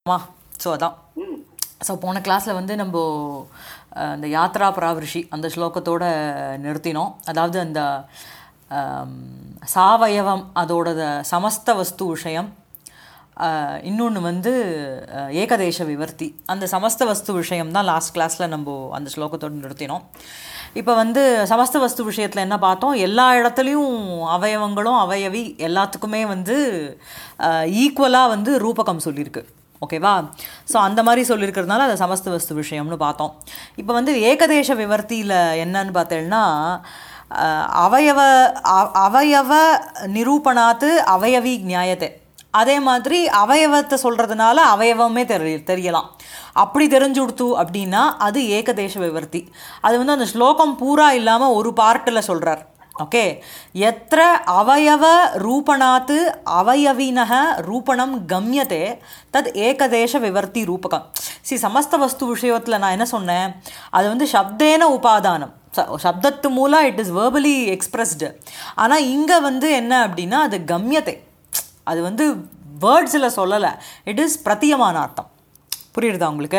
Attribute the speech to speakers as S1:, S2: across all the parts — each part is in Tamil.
S1: மா ஸோ அதான்
S2: ம்
S1: ஸோ போன கிளாஸில் வந்து நம்ம அஹ், இந்த யாத்ரா பிராவிருஷி அந்த ஸ்லோகத்தோட நிறுத்தினோம் அதாவது அந்த ஆம், சாவயவம் அதோட சமஸ்த வஸ்து விஷயம் இன்னொன்று வந்து அஹ், ஏகதேச விவர்த்தி அந்த சமஸ்த வஸ்து விஷயம் தான் லாஸ்ட் கிளாஸில் நம்ம அந்த ஸ்லோகத்தோடு நிறுத்தினோம் இப்போ வந்து சமஸ்த வஸ்து விஷயத்தில் என்ன பார்த்தோம் எல்லா இடத்துலையும் அவயவங்களும் அவயவி எல்லாத்துக்குமே வந்து ஈக்குவலாக வந்து ரூபகம் சொல்லியிருக்கு ஓகேவா ஸோ அந்த மாதிரி சொல்லியிருக்கிறதுனால அது சமஸ்த வஸ்து விஷயம்னு பார்த்தோம் இப்போ வந்து ஏகதேச விவர்த்தியில் என்னன்னு பார்த்தேன்னா அஹ், அவயவ அ- அவயவ நிரூபணாத்து அவயவி நியாயத்தை அதே மாதிரி அவயவத்தை சொல்கிறதுனால அவயவமே தெரிய தெரியலாம் அப்படி தெரிஞ்சு கொடுத்து அப்படின்னா அது ஏகதேச விவர்த்தி அது வந்து அந்த ஸ்லோகம் பூரா இல்லாமல் ஒரு பார்ட்டில் சொல்கிறார் ஓகே எத்திர அவயவ ரூபணாத்து அவயவினக ரூபணம் கம்யத்தே தத் ஏகதேச விவர்த்தி ரூபகம் சி சமஸ்த வஸ்து விஷயத்தில் நான் என்ன சொன்னேன் அது வந்து சப்தேன உபாதானம் ச- சப்தத்து மூலம் இட் இஸ் வேர்பலி எக்ஸ்பிரஸ்டு ஆனால் இங்கே வந்து என்ன அப்படின்னா அது கம்யத்தை அது வந்து வேர்ட்ஸில் சொல்லலை இட் இஸ் பிரத்தியமானார்த்தம் புரியுறதா உங்களுக்கு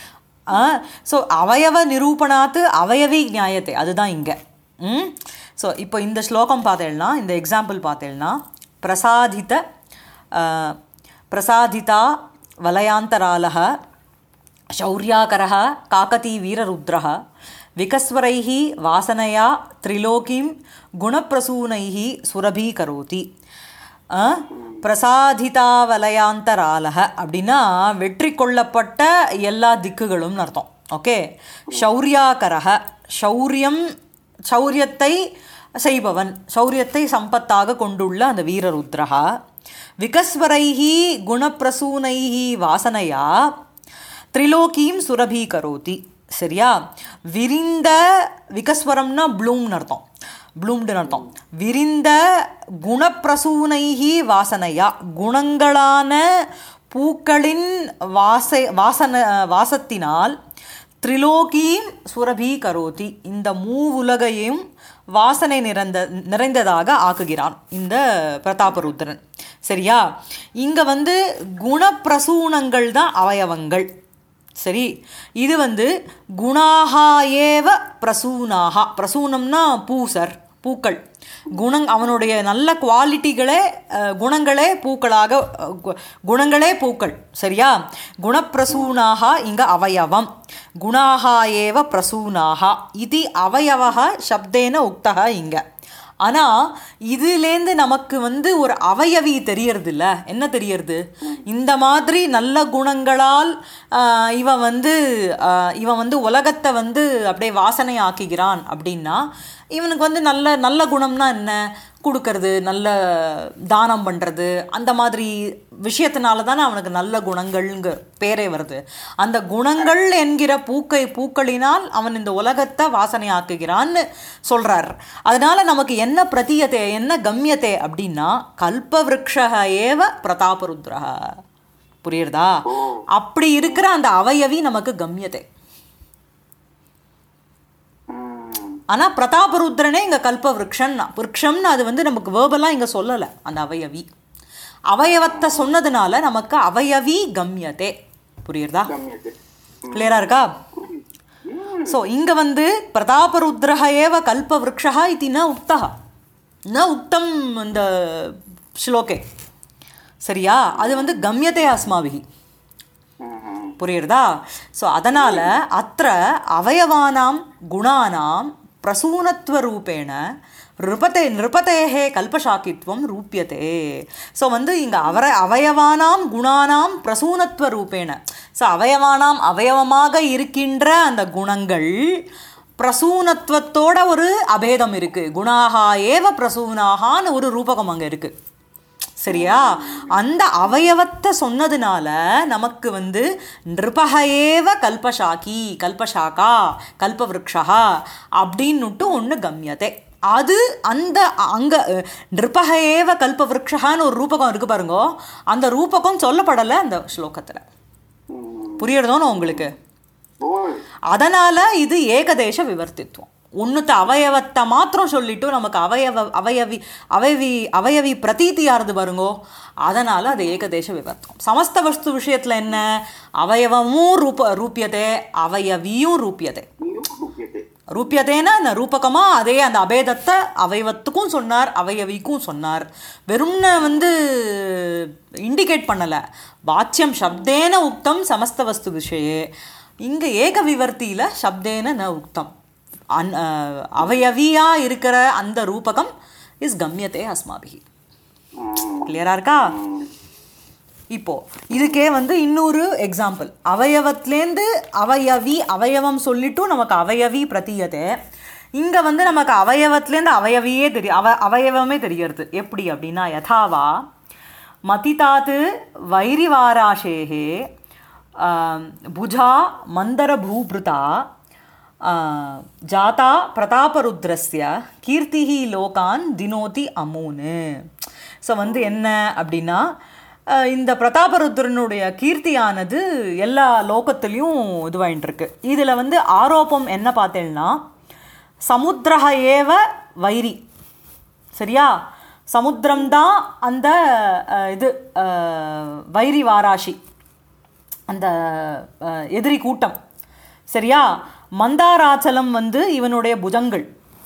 S1: ஸோ அவயவ நிரூபணாத்து அவயவி நியாயத்தை அதுதான் இங்கே ம் ஸோ இப்போ இந்த ஸ்லோகம் பார்த்தேன்னா இந்த எக்ஸாம்பிள் பார்த்தேன்னா பிரசாதித ஆ, பிரசாதிதா வலயாந்தராலக शौर्याकरः काकतीवीररुद्रः विकस्वरैः वासनया त्रिलोकीं गुणप्रसूनैः सुरभीकरोति அ, பிரசாதிதாவலயாந்தராலக அப்படின்னா வெற்றி கொள்ளப்பட்ட எல்லா திக்குகளும் அர்த்தம் ஓகே ஷௌரியாகரக ஷௌரியம் ஷௌரியத்தை செய்பவன் ஷௌரியத்தை சம்பத்தாக கொண்டுள்ள அந்த வீரருத்ரஹா விகஸ்வரைஹி குணப்பிரசூனைஹி வாசனையா திரிலோகீம் சுரபீகரோதி சரியா விரிந்த விகஸ்வரம்னா ப்ளூம்னு அர்த்தம் ப்ளூம்டுன்னு அர்த்தம் விரிந்த குணப்பிரசூனைஹி வாசனையா குணங்களான பூக்களின் வாசை வாசன வாசத்தினால் திரிலோகீம் சுரபீகரோதி இந்த மூவுலகையும் வாசனை நிறைந்த நிறைந்ததாக ஆக்குகிறான் இந்த பிரதாபருத்ரன் சரியா இங்கே வந்து குணப்பிரசூனங்கள் தான் அவயவங்கள் சரி இது வந்து குணாகா ஏவ பிரசூனாகா பிரசூனம்னா பூசர் பூக்கள் குணங் அவனுடைய நல்ல குவாலிட்டிகளே அஹ், குணங்களே பூக்களாக அஹ், கு- குணங்களே பூக்கள் சரியா குணப்பிரசூனாக இங்க அவயவம் குணாகா ஏவ பிரசூனாகா இது அவயவக சப்தேன உக்தக இங்க ஆனால் இதுலேருந்து நமக்கு வந்து ஒரு அவயவி தெரியறது இல்ல என்ன தெரியறது இந்த மாதிரி நல்ல குணங்களால் ஆஹ், இவன் வந்து ஆஹ், இவன் வந்து உலகத்தை வந்து அப்படியே வாசனை ஆக்குகிறான் அப்படின்னா இவனுக்கு வந்து நல்ல நல்ல குணம்னா என்ன கொடுக்கறது நல்ல தானம் பண்ணுறது அந்த மாதிரி விஷயத்தினால தானே அவனுக்கு நல்ல குணங்கள்ங்க பேரே வருது அந்த குணங்கள் என்கிற பூக்கை பூக்களினால் அவன் இந்த உலகத்தை வாசனை ஆக்குகிறான்னு சொல்றார் அதனால நமக்கு என்ன பிரதீயத்தை என்ன கம்யத்தை அப்படின்னா கல்பவ்ருக்ஷக ஏவ பிரதாபருத்ரஹ புரியுறதா அப்படி இருக்கிற அந்த அவயவி நமக்கு கம்யத்தை
S2: ம்
S1: ஆனால் பிரதாபருத்ரனே இங்கே கல்ப விருக்ஷன்னா விருக்ஷம்னு அது வந்து நமக்கு வேர்பலாக இங்கே சொல்லலை அந்த அவயவி அவயவத்தை சொன்னதுனால நமக்கு அவயவி கம்யதே புரியுறதா
S2: கம்யத்தை
S1: கிளியராக இருக்கா ஸோ இங்கே வந்து பிரதாபருத்ரஹ ஏவ கல்ப விருக்ஷா இது ந உக்தா ந உக்தம் இந்த ஸ்லோகே சரியா அது வந்து கம்யதே அஸ்மாபிகி
S2: ம்
S1: புரியுறதா ஸோ அதனால் அத்த அவயவானாம் குணானாம் பிரசூனத்வரூபேண நிருபத்தே நிருபத்தேகே கல்பசாக்கித்வம் ரூபியதே ஸோ வந்து இங்கே அவர அவயவானாம் குணானாம் பிரசூனத்வ ரூபேண ஸோ அவயவானாம் அவயவமாக இருக்கின்ற அந்த குணங்கள் பிரசூனத்துவத்தோட ஒரு அபேதம் இருக்குது குணாகா ஏவ பிரசூனாகான்னு ஒரு ரூபகம் அங்கே இருக்குது சரியா அந்த அவயவத்தை சொன்னதுனால நமக்கு வந்து நிருபகேவ கல்பசாக்கி கல்பசாக்கா கல்பவ்ருக்ஷா அப்படின்னுட்டு ஒன்று கம்யத்தை அது அந்த அங்க நிருபகேவ கல்பவ்ருக்ஷான்னு ஒரு ரூபகம் இருக்கு பாருங்கோ அந்த ரூபகம் சொல்லப்படலை அந்த ஸ்லோகத்தில்
S2: ம்
S1: புரியுறதோன்னு உங்களுக்கு
S2: ஓய்
S1: அதனால இது ஏகதேச விவர்த்தித்துவம் ஒன்றுத்த அவயவத்தை மாத்திரம் சொல்லிட்டு நமக்கு அவயவ அவயவி அவயவி அவயவி பிரதீதி யாருது பாருங்கோ அதனால் அது ஏகதேச விவர்த்தம் சமஸ்த வஸ்து விஷயத்தில் என்ன அவயவமும் ரூப ரூபியதே அவயவியும் ரூபியதே
S2: நீயும் ரூபியத்தை
S1: ரூபியதேனா இந்த ரூபகமாக அதே அந்த அபேதத்தை அவயவத்துக்கும் சொன்னார் அவயவிக்கும் சொன்னார் வெறும்னு வந்து இண்டிகேட் பண்ணலை வாச்சியம் சப்தேன உக்தம் சமஸ்த வஸ்து விஷயே இங்கே ஏக விவர்த்தியில் சப்தேன ந உக்தம் அன் அஹ், அவயவியா இருக்கிற அந்த ரூபகம் இஸ் கம்யத்தே அஸ்மாபிகி கிளியரா இருக்கா இப்போ இதுக்கே வந்து இன்னொரு எக்ஸாம்பிள் அவயவத்திலேருந்து அவயவி அவயவம் சொல்லிட்டும் நமக்கு அவயவி பிரதீயதே இங்கே வந்து நமக்கு அவயவத்திலேருந்து அவயவியே தெரிய அவ அவயவமே தெரியறது எப்படி அப்படின்னா யதாவா மதிதாத்து வைரிவாராஷேகே ஆம், புஜா மந்தர பூபிருதா ஆ, ஜாதா பிரதாபருத்ரஸ்ய கீர்த்திஹி லோகான் தினோதி அமூனு ஸோ வந்து என்ன அப்படின்னா அஹ், இந்த பிரதாபருத்ரனுடைய கீர்த்தியானது எல்லா லோகத்துலேயும் இதுவாயின்னு இருக்கு இதில் வந்து ஆரோப்பம் என்ன பார்த்தேன்னா சமுத்திரஹ ஏவ வைரி சரியா சமுத்திரம்தான் அந்த அஹ், இது அஹ், வைரி வாராஷி அந்த அஹ், எதிரி கூட்டம் சரியா மந்தாராச்சலம் வந்து இவனுடைய புஜங்கள்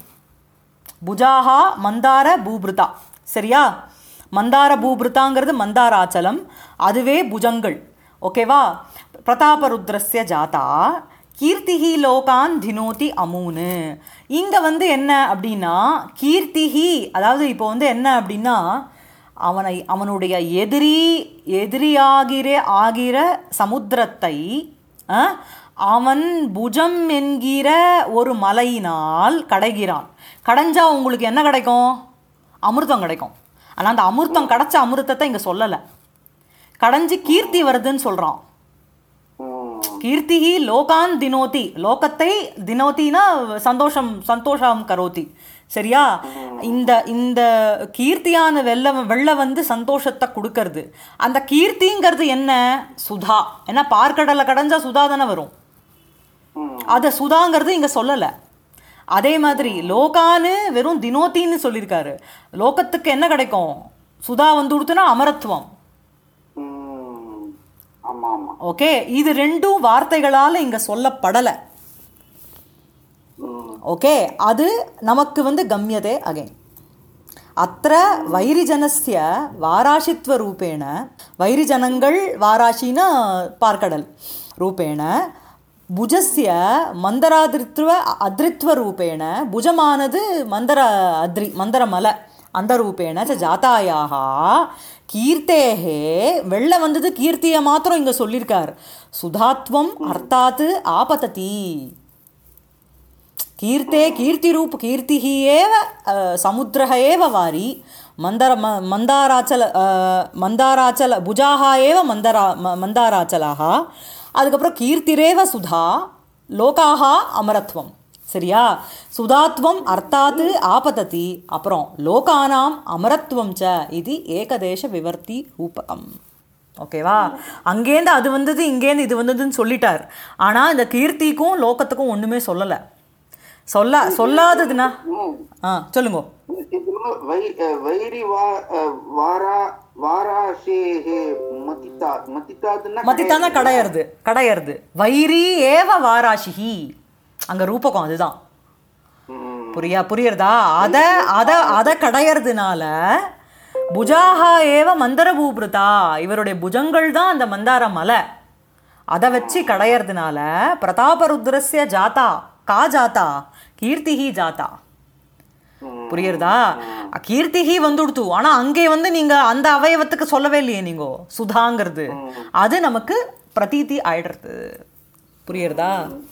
S1: புஜாஹா மந்தார பூபிருதா சரியா மந்தார பூபிருதாங்கிறது மந்தாராச்சலம் அதுவே புஜங்கள் ஓகேவா பிரதாபருத்ரஸ்ய ஜாதா கீர்த்திஹி லோகான் தினோதி அமூனு இங்கே வந்து என்ன அப்படின்னா கீர்த்திஹி அதாவது இப்போ வந்து என்ன அப்படின்னா அவனை அவனுடைய எதிரி எதிரியாகிற ஆகிற சமுத்திரத்தை அஹ், அவன் புஜம் என்கிற ஒரு மலையினால் கடைகிறான் கடைஞ்சா உங்களுக்கு என்ன கிடைக்கும் அமிர்தம் கிடைக்கும் ஆனால் அந்த அமிர்தம் கிடைச்ச அமிர்தத்தை இங்கே சொல்லலை கடைஞ்சு கீர்த்தி வருதுன்னு சொல்கிறான் கீர்த்திஹி லோகான் தினோதி லோகத்தை தினோத்தினா சந்தோஷம் சந்தோஷம் கரோதி சரியா இந்த இந்த கீர்த்தியான வெள்ள வெள்ள வந்து சந்தோஷத்தை கொடுக்கறது அந்த கீர்த்திங்கிறது என்ன சுதா ஏன்னா பார்க்கடலை கடைஞ்சா சுதா தானே வரும் அதை சுதாங்கிறது இங்கே சொல்லலை அதே மாதிரி லோகான்னு வெறும் தினோத்தின்னு சொல்லியிருக்காரு லோகத்துக்கு என்ன கிடைக்கும் சுதா வந்து கொடுத்தனா அமரத்துவம்
S2: ம். ஆமா ஆமா
S1: ஓகே இது ரெண்டும் வார்த்தைகளால் இங்கே சொல்லப்படலை
S2: ம்.
S1: ஓகே அது நமக்கு வந்து கம்யதே அகைன் அத்த வைரிஜனஸ்ய வாராஷித்வரூபேண வைரிஜனங்கள் வாராஷின்னா பார்க்கடல் ரூபேண புஜஸ்ய மந்தராதிருத்வ அதிருத்வரூபேண புஜமானது மந்தர அத்ரி மந்தரமலை அந்த ரூபேண ச ஜாத்தாயாக கீர்த்தேகே வெள்ள வந்தது கீர்த்தியை மாத்திரம் இங்கே சொல்லியிருக்கார் சுதாத்வம் அர்த்தாத்து ஆபததி कीर्ते कीर्तिरूप कीर्तिः एव अ, समुद्रः एव वारी मन्दर म मन्दाराचल अ, मन्दाराचल भुजाः एव मन्दरा म- मन्दाराचलाः அதுக்கப்புறம் கீர்த்திரேவ சுதா லோகாக அமரத்வம் சரியா சுதாத்வம் அர்த்தாத்து ஆபததி அப்புறம் லோகானாம் அமரத்வம் ச இது ஏகதேச விவர்த்தி ரூபகம் ஓகேவா அங்கேருந்து அது வந்தது இங்கேருந்து இது வந்ததுன்னு சொல்லிட்டார் ஆனால் இந்த கீர்த்திக்கும் லோகத்துக்கும் ஒன்றுமே சொல்லலை சொல்ல சொல்லாததுன்னா
S2: ம்.
S1: ஆ சொல்லுங்க
S2: இது வை அஹ், வைரி வா அஹ், வாரா வாராஷேஹே மதித்தா மதித்தாதுன்னா
S1: மத்தித்தானா கடையறது கடையறது வைரி ஏவ வாராஷிஹி அங்க ரூபகம் அதுதான்
S2: ம்.
S1: புரியா புரியுறதா அத அத அத கடையறதுனால புஜாஹா ஏவ மந்தர பூபிருதா இவருடைய புஜங்கள் தான் அந்த மந்தார மலை அதை வச்சு கடையறதுனால பிரதாபருத்ரஸ்ய ஜாதா கா ஜாதா கீர்த்திஹி ஜாதா புரியுறதா கீர்த்திஹி வந்துடுத்து ஆனா அங்கே வந்து நீங்க அந்த அவயவத்துக்கு சொல்லவே இல்லையே நீங்க சுதாங்கிறது அது நமக்கு பிரதீதி ஆயிடுறது புரியுறதா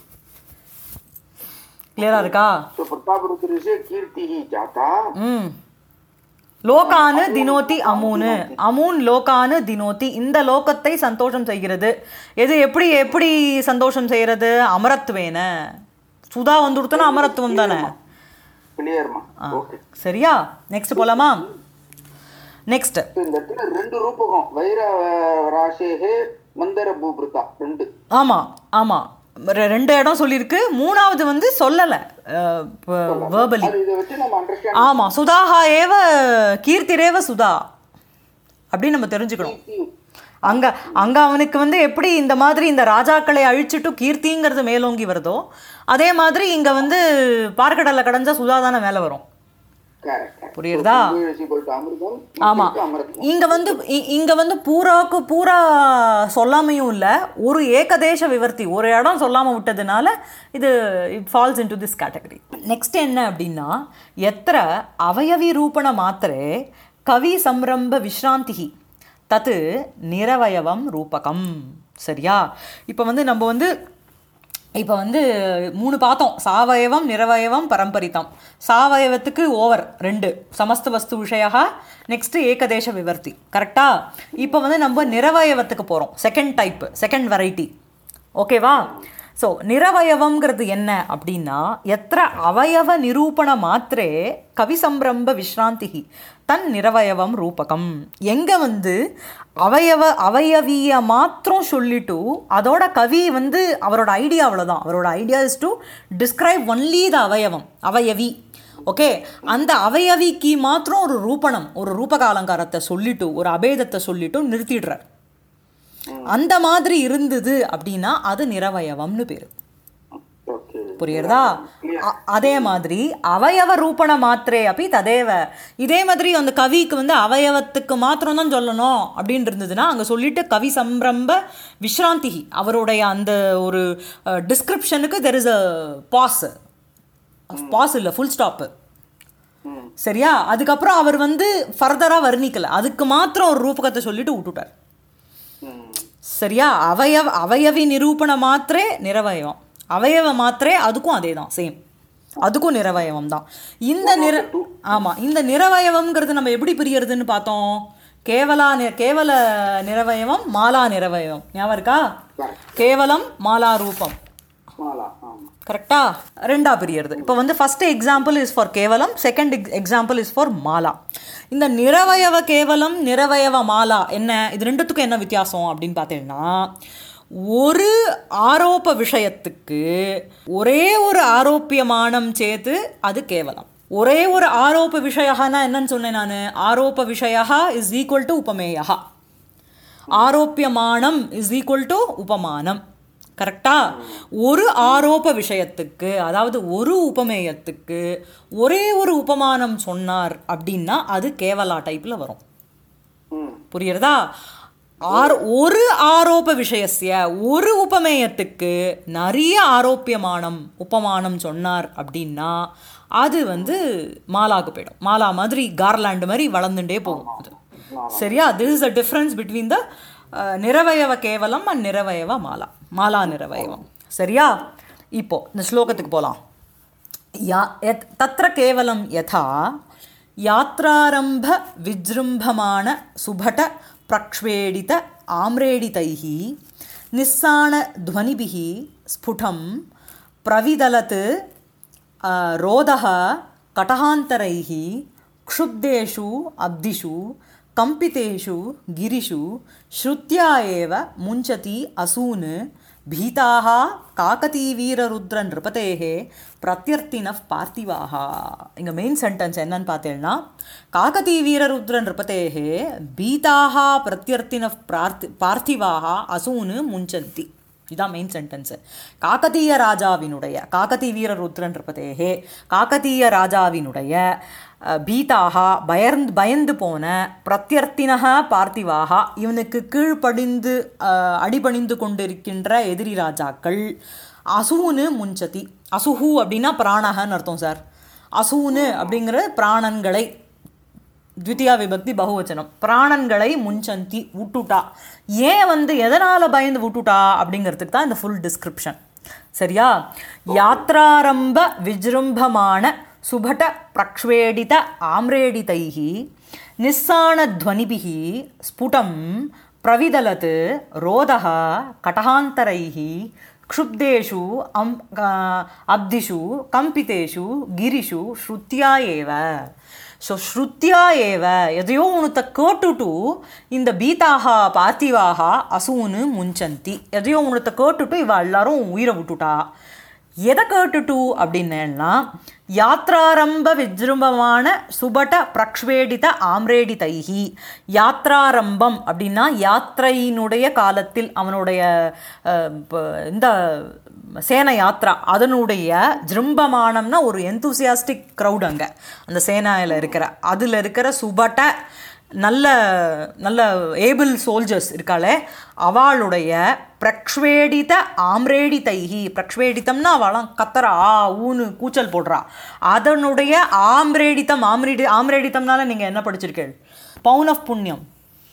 S1: கிளியரா இருக்கா
S2: So, प्रतापरुद्रस्य कीर्तिः जाता
S1: ம் லோகானு தினோதி அமூனு அமூன் லோகானு தினோதி இந்த லோகத்தை சந்தோஷம் செய்கிறது எது எப்படி எப்படி சந்தோஷம் செய்கிறது அமரத்துவேன சுதா வந்துடுத்துனா அமரத்துவம் தானே
S2: கிளியர்மா ஓகே
S1: சரியா நெக்ஸ்ட் போலாமா நெக்ஸ்ட்
S2: இந்த இடத்துல ரெண்டு ரூபகம் வைர அஹ், ராசேஹே மந்தர பூபிருதா ரெண்டு
S1: ஆமாம் ஆமாம் ரெண்டு இடம் சொல்லியிருக்கு மூணாவது வந்து சொல்லலை வேர்பலி
S2: அது இதை வச்சு நம்ம அண்டர்ஸ்டாண்ட்
S1: ஆமாம் சுதாஹா ஏவ கீர்த்திரேவ சுதா அப்படின்னு நம்ம தெரிஞ்சுக்கணும் அங்க அங்க அவனுக்கு வந்து எப்படி இந்த மாதிரி இந்த ராஜாக்களை அழிச்சிட்டு கீர்த்திங்கிறது மேலோங்கி வருதோ அதே மாதிரி இங்க வந்து பார்க்கடலை கடைஞ்சா சுதா தானே மேலே வரும்
S2: கரெக்ட்
S1: புரியுறதா?
S2: அமிர்தம்
S1: ஆமா
S2: மற்றதுக்கு அமிர்தம்
S1: இங்க வந்து இ- இங்க வந்து பூராக்கு பூரா சொல்லாமையும் இல்ல ஒரு ஏகதேச விவர்த்தி ஒரு இடம் சொல்லாம விட்டதுனால இது it falls into this category next என்ன அப்படின்னா எத்திர அவயவி ரூபண மாத்திரே கவி சம்ரம்ப விஸ்ராந்திகி தத்து நிரவயவம் ரூபகம் சரியா இப்போ வந்து நம்ம வந்து இப்போ வந்து மூணு பார்த்தோம் சாவயவம் நிரவயவம் பரம்பரிதம் சாவயவத்துக்கு ஓவர் ரெண்டு சமஸ்த வஸ்து விஷயா நெக்ஸ்ட் ஏகதேச விவர்த்தி கரெக்டா இப்போ வந்து நம்ம நிரவயவத்துக்கு போகிறோம் செகண்ட் டைப் செகண்ட் வெரைட்டி ஓகேவா ஸோ நிரவயவம்ங்கிறது என்ன அப்படின்னா எத்திர அவயவ நிரூபண மாத்திரே கவி சம்பிரம்ப விஸ்ராந்திகி தன் நிரவயவம் ரூபகம் எங்கே வந்து அவயவ அவயவிய மாத்திரம் சொல்லிட்டு அதோட கவி வந்து அவரோட ஐடியா அவ்வளோதான் அவரோட idea is to describe only the அவயவம் அவயவி ஓகே அந்த அவயவிக்கு மாத்திரம் ஒரு ரூபணம் ஒரு ரூபக அலங்காரத்தை சொல்லிட்டு ஒரு அபேதத்தை சொல்லிட்டு நிறுத்திடுறார் அந்த மாதிரி இருந்தது அப்படின்னா அது நிரவயவம்னு பேரு
S2: ஓகே
S1: புரியுறதா அ- அதே மாதிரி அவயவ ரூபண மாத்திரே அப்படி ததேவ இதே மாதிரி அந்த கவிக்கு வந்து அவயவத்துக்கு மாத்திரம் தான் சொல்லணும் அப்படின்னு இருந்ததுன்னா அங்கே சொல்லிட்டு கவி சம்பிரம்ப விஸ்ராந்திகி அவருடைய அந்த ஒரு டிஸ்கிரிப்ஷனுக்கு there is a pause pause இல்லை ஃபுல் ஸ்டாப்பு
S2: ம்
S1: சரியா அதுக்கப்புறம் அவர் வந்து ஃபர்தராக வர்ணிக்கல அதுக்கு மாத்திரம் ஒரு ரூபகத்தை சொல்லிட்டு விட்டுட்டார்
S2: ம்
S1: சரியா அவயவ அவயவி நிரூபண மாத்திரே நிரவயவம் அவயவ மாத்திரே அதுக்கும் அதே தான் சேம் அதுக்கும் நிரவயவம் தான் இந்த நிற ஆமாம் இந்த நிரவயவம்ங்கிறது நம்ம எப்படி பிரியறதுன்னு பார்த்தோம் கேவலா நி கேவல நிரவயவம் மாலா நிரவயவம் ஞாபகம் இருக்கா கேவலம் மாலா ரூபம்
S2: மாலா ஆமா
S1: கரெக்டா ரெண்டா பிரியறது இப்போ வந்து ஃபர்ஸ்ட் எக்ஸாம்பிள் இஸ் ஃபார் கேவலம் செகண்ட் எக்ஸாம்பிள் இஸ் ஃபார் மாலா இந்த நிரவயவ கேவலம் நிரவயவ மாலா என்ன இது ரெண்டுத்துக்கும் என்ன வித்தியாசம் அப்படின்னு பார்த்தீங்கன்னா ஒரு ஆரோப்ப விஷயத்துக்கு ஒரே ஒரு ஆரோப்பியமானம் சேர்த்து அது கேவலம் ஒரே ஒரு ஆரோப்ப விஷயனா என்னன்னு சொன்னேன் நான் ஆரோப்ப விஷயா இஸ் ஈக்குவல் டு உபமேயா ஆரோப்பியமானம் இஸ் ஈக்குவல் டு உபமானம் கரெக்டா ஒரு ஆரோப்ப விஷயத்துக்கு அதாவது ஒரு உபமேயத்துக்கு ஒரே ஒரு உபமானம் சொன்னார் அப்படின்னா அது கேவலா டைப்பில் வரும்
S2: ம்
S1: புரியுறதா ஆர் ஒரு ஆரோப்ப விஷயசிய ஒரு உபமேயத்துக்கு நிறைய ஆரோப்பியமானம் உபமானம் சொன்னார் அப்படின்னா அது வந்து மாலாக்கு போயிடும் மாலா மாதிரி கார்லாண்டு மாதிரி வளர்ந்துட்டே போகும் அது சரியா this is a difference between the நிரவயவ கேவலம் அண்ட் நிரவயவ மாலா மாலா நிரவயவம் சரியா இப்போ இந்த ஸ்லோகத்துக்கு போகலாம் या यत् तत्र केवलं यथा यात्रारम्भ विजृम्भमाण सुभट प्रक्ष्वेडित आम्रेडितैः निस्साणध्वनिभिः स्फुटं प्रविदलत् अ, रोदः कटहान्तरैः क्षुब्धेषु अब्धिषु कम्पितेषु गिरिषु श्रुत्या एव मुञ्चति असून् भीताः காக்கதீவீரருத்ர நிருபதேகே பிரத்யர்த்தினஃப் பார்த்திவாக இங்கே மெயின் சென்டென்ஸ் என்னன்னு பார்த்தேன்னா காக்கதீவீரருத்ர நிருபதேகே பீதாக பிரத்யர்த்தினஃப் பார்த்தி பார்த்திவாக அசூனு முஞ்சந்தி இதான் மெயின் சென்டென்ஸு காக்கதீய ராஜாவினுடைய காக்கதீ வீரருத்ரன் இருப்பதேகே காக்கதீய ராஜாவினுடைய அஹ், பீதாக பயர்ந்து பயந்து போன பிரத்யர்த்தினக பார்த்திவாக இவனுக்கு கீழ்ப்படிந்து அஹ், அடிபணிந்து கொண்டிருக்கின்ற எதிரி ராஜாக்கள் அசூனு முஞ்சதி அசுஹு அப்படின்னா பிராணகன்னு அர்த்தம் சார் அசூனு அப்படிங்கிற பிராணன்களை த்விதியா விபக்தி பகுவச்சனம் பிராணன்களை முன்சந்தி விட்டுட்டா ஏன் வந்து எதனால் பயந்து விட்டுட்டா அப்படிங்கிறதுக்கு தான் இந்த ஃபுல் டிஸ்கிரிப்ஷன் சரியா யாத்ராரம்ப விஜృంభமான சுபட பிரக்ஷ்வேடித ஆம்ரேடிதைः நிஸ்ஸாணத்வனிபிः ஸ்புடம் பிரவிதலத் ரோதः கட்டகாந்தரைः क्षुब्धेषु अम् अब्धिषु कम्पितेषु गिरिषु श्रुत्या एव ஸோ ஸ்ருத்தியா ஏவ எதையோ உனத்தை கேட்டுட்டு இந்த பீதாக பார்த்திவாக அசூனு முஞ்சந்தி எதையோ உனத்தை கேட்டுட்டு இவ எல்லாரும் உயிரை விட்டுட்டா எதை கேட்டுட்டு அப்படின்னா யாத்ராரம்ப விஜృంభமான சுபட பிரக்ஷ்வேடித ஆம்ரேடி தைஹி யாத்ராரம்பம் அப்படின்னா யாத்திரையினுடைய காலத்தில் அவனுடைய அஹ், ப- இந்த சேன யாத்ரா அதனுடைய ஜிரும்பமானம்னா ஒரு எந்தூசியாஸ்டிக் க்ரௌட் அங்கே அந்த சேனாயில் இருக்கிற அதில் இருக்கிற சுபட்ட நல்ல நல்ல ஏபிள் சோல்ஜர்ஸ் இருக்காளே அவளுடைய பிரக்ஷ்வேடித ஆம்ரேடி தைஹி பிரக்ஷ்வேடித்தம்னா அவளாம் கத்தரா ஆ ஊன்னு கூச்சல் போடுறா அதனுடைய ஆம்ரேடித்தம் ஆம்ரேடி ஆம்ரேடித்தம்னால நீங்கள் என்ன படிச்சிருக்கீள் பவுன் ஆஃப் புண்ணியம்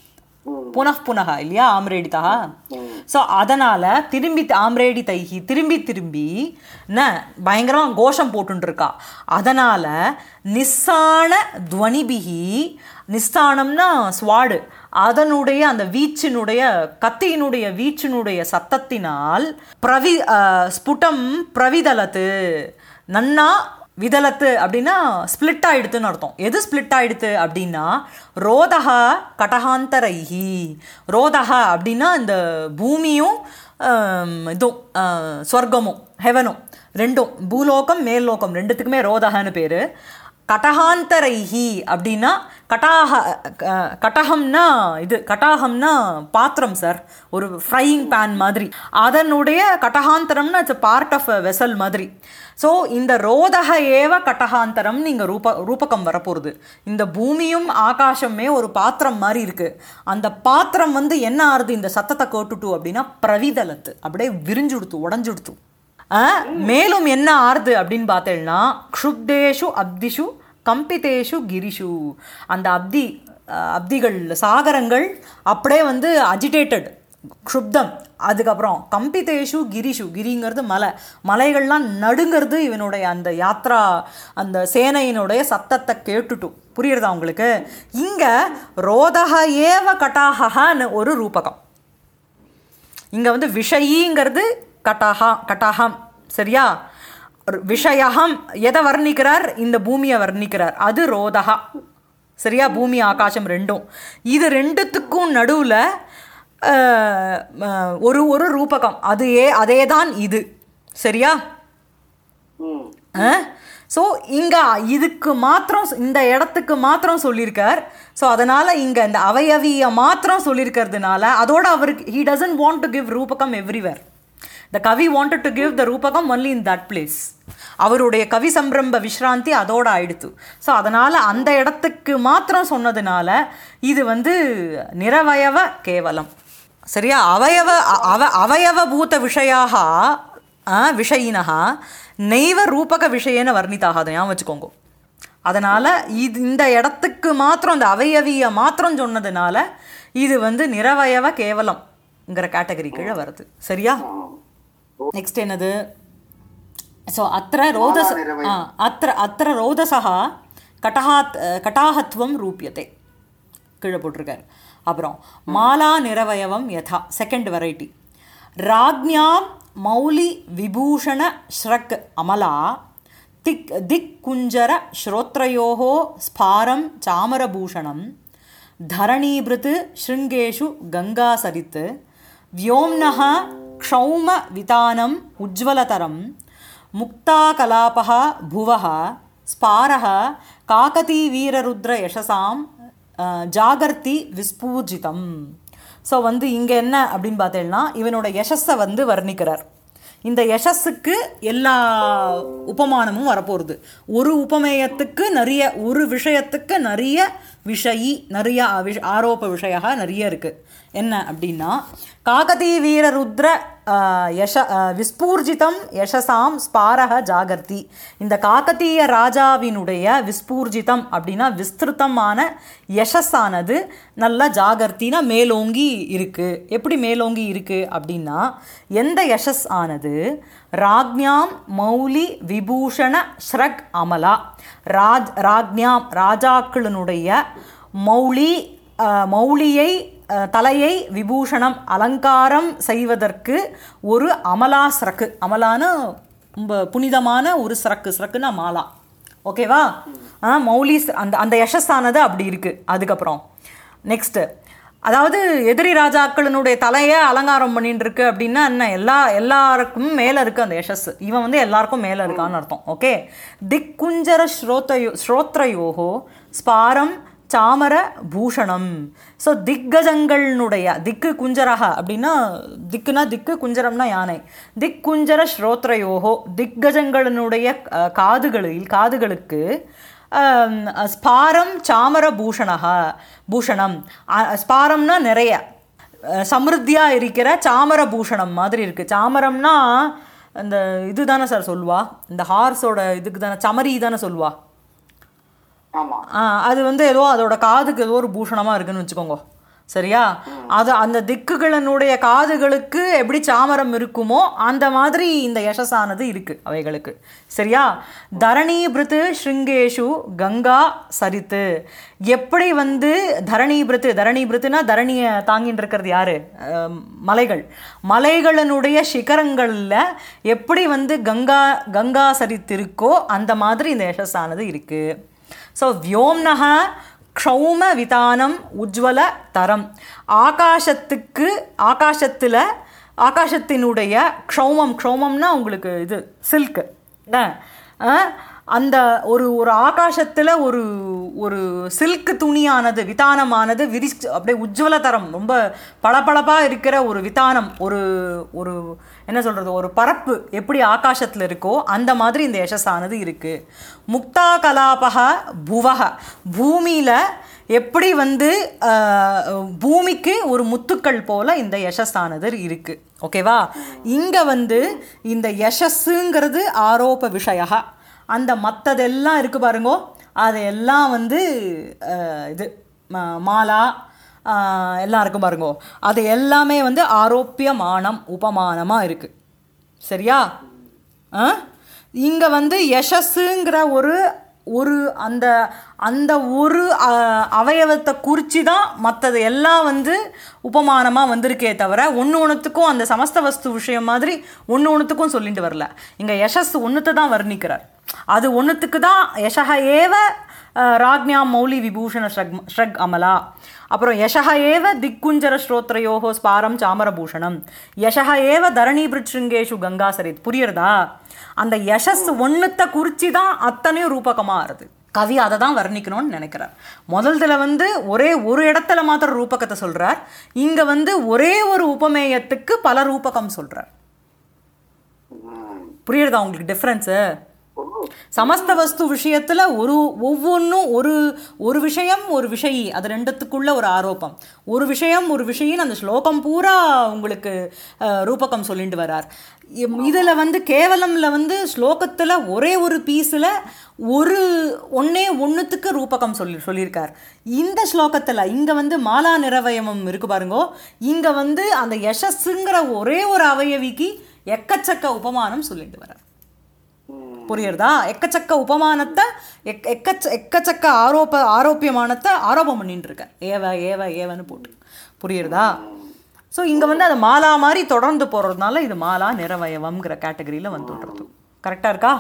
S1: புனః புனக இல்லையா ஆம்ரேடிதா ஸோ அதனால் திரும்பி ஆம்ரேடி தைஹி திரும்பி திரும்பி என்ன பயங்கரமாக கோஷம் போட்டுட்டு இருக்கா அதனால் நிஸ்ஸான துவனிபிகி நிஸ்தானம்னா ஸ்வாடு அதனுடைய அந்த வீச்சினுடைய கத்தியினுடைய வீச்சினுடைய சத்தத்தினால் பிரவி அஹ், ஸ்புடம் பிரவிதலத்து நன்னா விதலத்து அப்படின்னா ஸ்ப்ளிட் ஆயிடுத்துன்னு அர்த்தம் எது ஸ்ப்ளிட் ஆயிடுத்து அப்படின்னா ரோதக கடகாந்தரைஹி ரோதக அப்படின்னா இந்த பூமியும் ஆம், இதுவும் ஆ, சொர்க்கமும் ஹெவனும் ரெண்டும் பூலோகம் மேல்லோகம் ரெண்டுத்துக்குமே ரோதகன்னு பேர் கடகாந்தரைஹி அப்படின்னா கட்டாக அஹ், கட்டகம்னா இது கட்டாகம்னா பாத்திரம் சார் ஒரு ஃப்ரையிங் பேன் மாதிரி அதனுடைய கட்டகாந்தரம்னா it's part of a vessel மாதிரி ஸோ இந்த ரோதக ஏவ கட்டகாந்தரம் நீங்கள் ரூப ரூபகம் வரப்போகுது இந்த பூமியும் ஆகாசமே ஒரு பாத்திரம் மாதிரி இருக்குது அந்த பாத்திரம் வந்து என்ன ஆறுது இந்த சத்தத்தை கேட்டுட்டு அப்படின்னா பிரவிதலத்து அப்படியே விரிஞ்சுடுத்து உடஞ்சுடுத்து ஆ, மேலும் என்ன ஆறுது அப்படின்னு பார்த்தேன்னா க்ஷுப்தேஷு அப்திஷு கம்பிதேஷு கிரிஷு அந்த அப்தி அஹ், அப்திகள் சாகரங்கள் அப்படியே வந்து அஜிடேட்டட் க்ஷுப்தம் அதுக்கப்புறம் கம்பிதேஷு கிரிஷு கிரிங்கிறது மலை மலைகள்லாம் நடுங்கிறது இவனுடைய அந்த யாத்ரா அந்த சேனையினுடைய சத்தத்தை கேட்டுட்டு புரியுறதா உங்களுக்கு இங்கே ரோதக ஏவ கட்டாகன்னு ஒரு ரூபகம் இங்கே வந்து விஷயிங்கிறது கட்டாகா கட்டாகம் சரியா ஒரு விஷயகம் எதை வர்ணிக்கிறார் இந்த பூமியை வர்ணிக்கிறார் அது ரோதகா சரியா பூமி ஆகாசம் ரெண்டும் இது ரெண்டுத்துக்கும் நடுவில் ஒரு ஒரு ரூபகம் அது ஏ அதே தான் இது சரியா
S2: ம்
S1: ஸோ இங்கே இதுக்கு மாத்திரம் இந்த இடத்துக்கு மாத்திரம் சொல்லியிருக்கார் ஸோ அதனால் இங்கே இந்த அவயவிய மாத்திரம் சொல்லியிருக்கிறதுனால அதோட அவருக்கு he doesn't want to give ரூபகம் எவ்ரிவேர் த கவி வாண்டட் டு கிவ் த ரூபகம் ஒன்லி இன் தட் பிளேஸ் அவருடைய கவி சம்பிரம்ப விஸ்ராந்தி அதோட ஆயிடுத்து ஸோ அதனால் அந்த இடத்துக்கு மாத்திரம் சொன்னதுனால இது வந்து நிரவயவ கேவலம் சரியா அவயவ அ- அவ அவயவபூத விஷயாக விஷயினः நெய்வ ரூபக விஷயன வர்ணிதாக அதை ஞாபகம் வச்சுக்கோங்க அதனால் இது இந்த இடத்துக்கு மாத்திரம் இந்த அவயவிய மாத்திரம் சொன்னதுனால இது வந்து நிரவயவ கேவலம்ங்கிற கேட்டகரி கீழே வருது சரியா நெக்ஸ்ட் என்னது ஸோ அத்திர ரோதஸ் ஆ அத்திர அத்திர ரோதசா கட்டஹாத் கட்டாகத்துவம் ரூபியத்தை கீழே போட்டிருக்காரு அப்புறம் மாலா நிரவயவம் யதா செகண்ட் வெரைட்டி ராஜ்ஞாம் மௌலி விபூஷண ஸ்ரக் அமலா திக் திக் குஞ்சர ஸ்ரோத்ரயோः ஸ்பாரம் சாமரபூஷணம் धरणीभृत् शृङ्गेषु गङ्गासरित् व्योम्नः क्षौमवितानम् उज्ज्वलतरं मुक्ताकलापः भुवः स्पारः काकतीवीररुद्रयशसां அஹ், ஜாகர்த்தி விஸ்பூஜிதம் ஸோ வந்து இங்கே என்ன அப்படின்னு பார்த்தேன்னா இவனோட யசஸை வந்து வர்ணிக்கிறார் இந்த யசஸுக்கு எல்லா உபமானமும் வரப்போகிறது ஒரு உபமேயத்துக்கு நிறைய ஒரு விஷயத்துக்கு நிறைய விஷயி நிறைய விஷ ஆரோப்ப விஷயா நிறைய இருக்குது என்ன அப்படின்னா காகதி வீரருத்ர ஆஹ், யஷ ஆஹ், விஸ்பூர்ஜிதம் யசசாம் ஸ்பாரக ஜாகர்த்தி இந்த காக்கத்தீய ராஜாவினுடைய விஸ்பூர்ஜிதம் அப்படின்னா விஸ்திருத்தமான யசஸானது நல்லா ஜாகர்த்தினா மேலோங்கி இருக்கு எப்படி மேலோங்கி இருக்கு அப்படின்னா எந்த யசஸ் ஆனது ராக்ஞாம் மௌலி விபூஷண ஸ்ரக் அமலா ராஜ் ராக்ஞாம் ராஜாக்களினுடைய மௌலி அஹ், மௌலியை அஹ், தலையை விபூஷணம் அலங்காரம் செய்வதற்கு ஒரு அமலா ஸ்ரக்கு அமலான ரொம்ப புனிதமான ஒரு ஸ்ரக்கு ஸ்ரக்குன்னா மாலா ஓகேவா ஆ மௌலி ஸ்- அந்த அந்த யசஸானது அப்படி இருக்குது அதுக்கப்புறம் நெக்ஸ்ட்டு அதாவது எதிரி ராஜாக்களினுடைய தலையை அலங்காரம் பண்ணிட்டு இருக்கு அப்படின்னா என்ன எல்லா எல்லாருக்கும் மேலே இருக்கு அந்த யசஸ் இவன் வந்து எல்லாருக்கும் மேலே இருக்கான்னு அர்த்தம் ஓகே திக்குஞ்சர ஸ்ரோத்தயோ ஸ்ரோத்ரயோகோ ஸ்பாரம் சாமர பூஷணம் ஸோ திக்கஜங்கள்னுடைய திக்கு குஞ்சரக அப்படின்னா திக்குனா திக்கு குஞ்சரம்னா யானை திக் குஞ்சர ஸ்ரோத்ரயோகோ திக்கஜங்களினுடைய அஹ், காதுகளில் காதுகளுக்கு ஆம், ஸ்பாரம் சாமர பூஷணக பூஷணம் அ- ஸ்பாரம்னா நிறைய சமிருத்தியாக இருக்கிற சாமர பூஷணம் மாதிரி இருக்குது சாமரம்னா இந்த இது தானே சார் சொல்லுவா இந்த ஹார்ஸோட இதுக்கு தானே சமரி தானே சொல்லுவா
S2: ஆமா
S1: ஆ, அது வந்து ஏதோ அதோட காதுக்கு ஏதோ ஒரு பூஷணமாக இருக்குன்னு வச்சுக்கோங்க சரியா அது அந்த திக்குகளினுடைய காதுகளுக்கு எப்படி சாமரம் இருக்குமோ அந்த மாதிரி இந்த யசஸானது இருக்கு அவைகளுக்கு சரியா தரணி பிருத்து ஸ்ருங்கேஷு கங்கா சரித்து எப்படி வந்து தரணி பிருத்து தரணி பிருத்துனா தரணியை தாங்கின்னு இருக்கிறது யாரு அஹ், மலைகள் மலைகளினுடைய சிகரங்களில் எப்படி வந்து கங்கா கங்கா சரித்திருக்கோ அந்த மாதிரி இந்த யசஸானது இருக்கு ஸோ வியோம்னக க்ஷௌம விதானம் உஜ்வல தரம் ஆகாசத்துக்கு ஆகாசத்தில் ஆகாசத்தினுடைய க்ஷௌமம் க்ஷௌமம்னா உங்களுக்கு இது சில்க்கு அந்த ஒரு ஒரு ஆகாசத்தில் ஒரு ஒரு சில்க் துணியானது விதானமானது விரிச்சு அப்படியே உஜ்வல தரம் ரொம்ப பளபளப்பாக இருக்கிற ஒரு விதானம் ஒரு ஒரு என்ன சொல்கிறது ஒரு பரப்பு எப்படி ஆகாசத்தில் இருக்கோ அந்த மாதிரி இந்த யசஸானது இருக்குது முக்தா கலாபக புவக பூமியில் எப்படி வந்து ஆஹ், பூமிக்கு ஒரு முத்துக்கள் போல இந்த யசஸானது இருக்கு ஓகேவா இங்கே வந்து இந்த யசஸ்ஸுங்கிறது ஆரோப விஷய அந்த மற்றதெல்லாம் இருக்கு பாருங்கோ அதெல்லாம் வந்து ஆஹ், இது ம- மாலா ஆஹ், எல்லாம் இருக்கும் பாருங்கோ அது எல்லாமே வந்து ஆரோப்பியமானம் உபமானமாக இருக்குது சரியா ஆ இங்கே வந்து யசஸ்ஸுங்கிற ஒரு ஒரு அந்த அந்த ஒரு அ, அவயவத்தை குறித்து தான் மற்றது எல்லாம் வந்து உபமானமாக வந்திருக்கே தவிர ஒன்று ஒன்றுத்துக்கும் அந்த சமஸ்த வஸ்து விஷயம் மாதிரி ஒன்று ஒன்றுத்துக்கும் சொல்லிட்டு வரல இங்கே யசஸ் ஒன்றுத்தை தான் வர்ணிக்கிறார் அது ஒன்றுத்துக்கு தான் யசக ஏவ அஹ், ராஜ்ஞாம் மௌலி விபூஷண ஸ்ரக் ஸ்ரக் அமலா அப்புறம் யசக ஏவ திக்குஞ்சர ஸ்ரோத்ரயோகோ ஸ்பாரம் சாமரபூஷணம் யசக ஏவ தரணி பிருட்சிருங்கேஷு கங்கா சரித் புரியுறதா அந்த யசஸ் ஒன்றுத்தை குறித்து தான் அத்தனையும் ரூபகமாக ஆறுது கவி அதை தான் வர்ணிக்கணும்னு நினைக்கிறார் முதல்துல வந்து ஒரே ஒரு இடத்துல மாத்திரம் ரூபகத்தை சொல்றார் இங்க வந்து ஒரே ஒரு உபமேயத்துக்கு பல ரூபகம் சொல்றார் புரியுறதா உங்களுக்கு டிஃப்ரென்ஸு சமஸ்த வஸ்து விஷயத்துல ஒரு ஒவ்வொன்றும் ஒரு ஒரு விஷயம் ஒரு விஷயி அது ரெண்டுத்துக்குள்ள ஒரு ஆரோப்பம் ஒரு விஷயம் ஒரு விஷயின்னு அந்த ஸ்லோகம் பூரா உங்களுக்கு அஹ், ரூபகம் சொல்லிட்டு வரார் இம்- இதுல வந்து கேவலம்ல வந்து ஸ்லோகத்துல ஒரே ஒரு பீஸில் ஒரு ஒன்னே ஒன்றுத்துக்கு ரூபகம் சொல்லி சொல்லியிருக்கார் இந்த ஸ்லோகத்துல இங்க வந்து மாலா நிறவயமம் இருக்கு பாருங்கோ இங்க வந்து அந்த யசஸ்ங்கிற ஒரே ஒரு அவயவிக்கு எக்கச்சக்க உபமானம் சொல்லிட்டு வரார் புரியுறதா எக்கச்சக்க உபமானத்தை எக் எக்கச்ச எக்கச்சக்க ஆரோப்ப ஆரோப்பியமானத்தை ஆரோபம் பண்ணிட்டு இருக்க ஏவ ஏவ ஏவன்னு போட்டு புரியுறதா ஸோ இங்கே வந்து அது மாலா மாதிரி தொடர்ந்து போகிறதுனால இது மாலா நிறவயவம்ங்கிற கேட்டகரியில் வந்துடுறது கரெக்டாக இருக்கா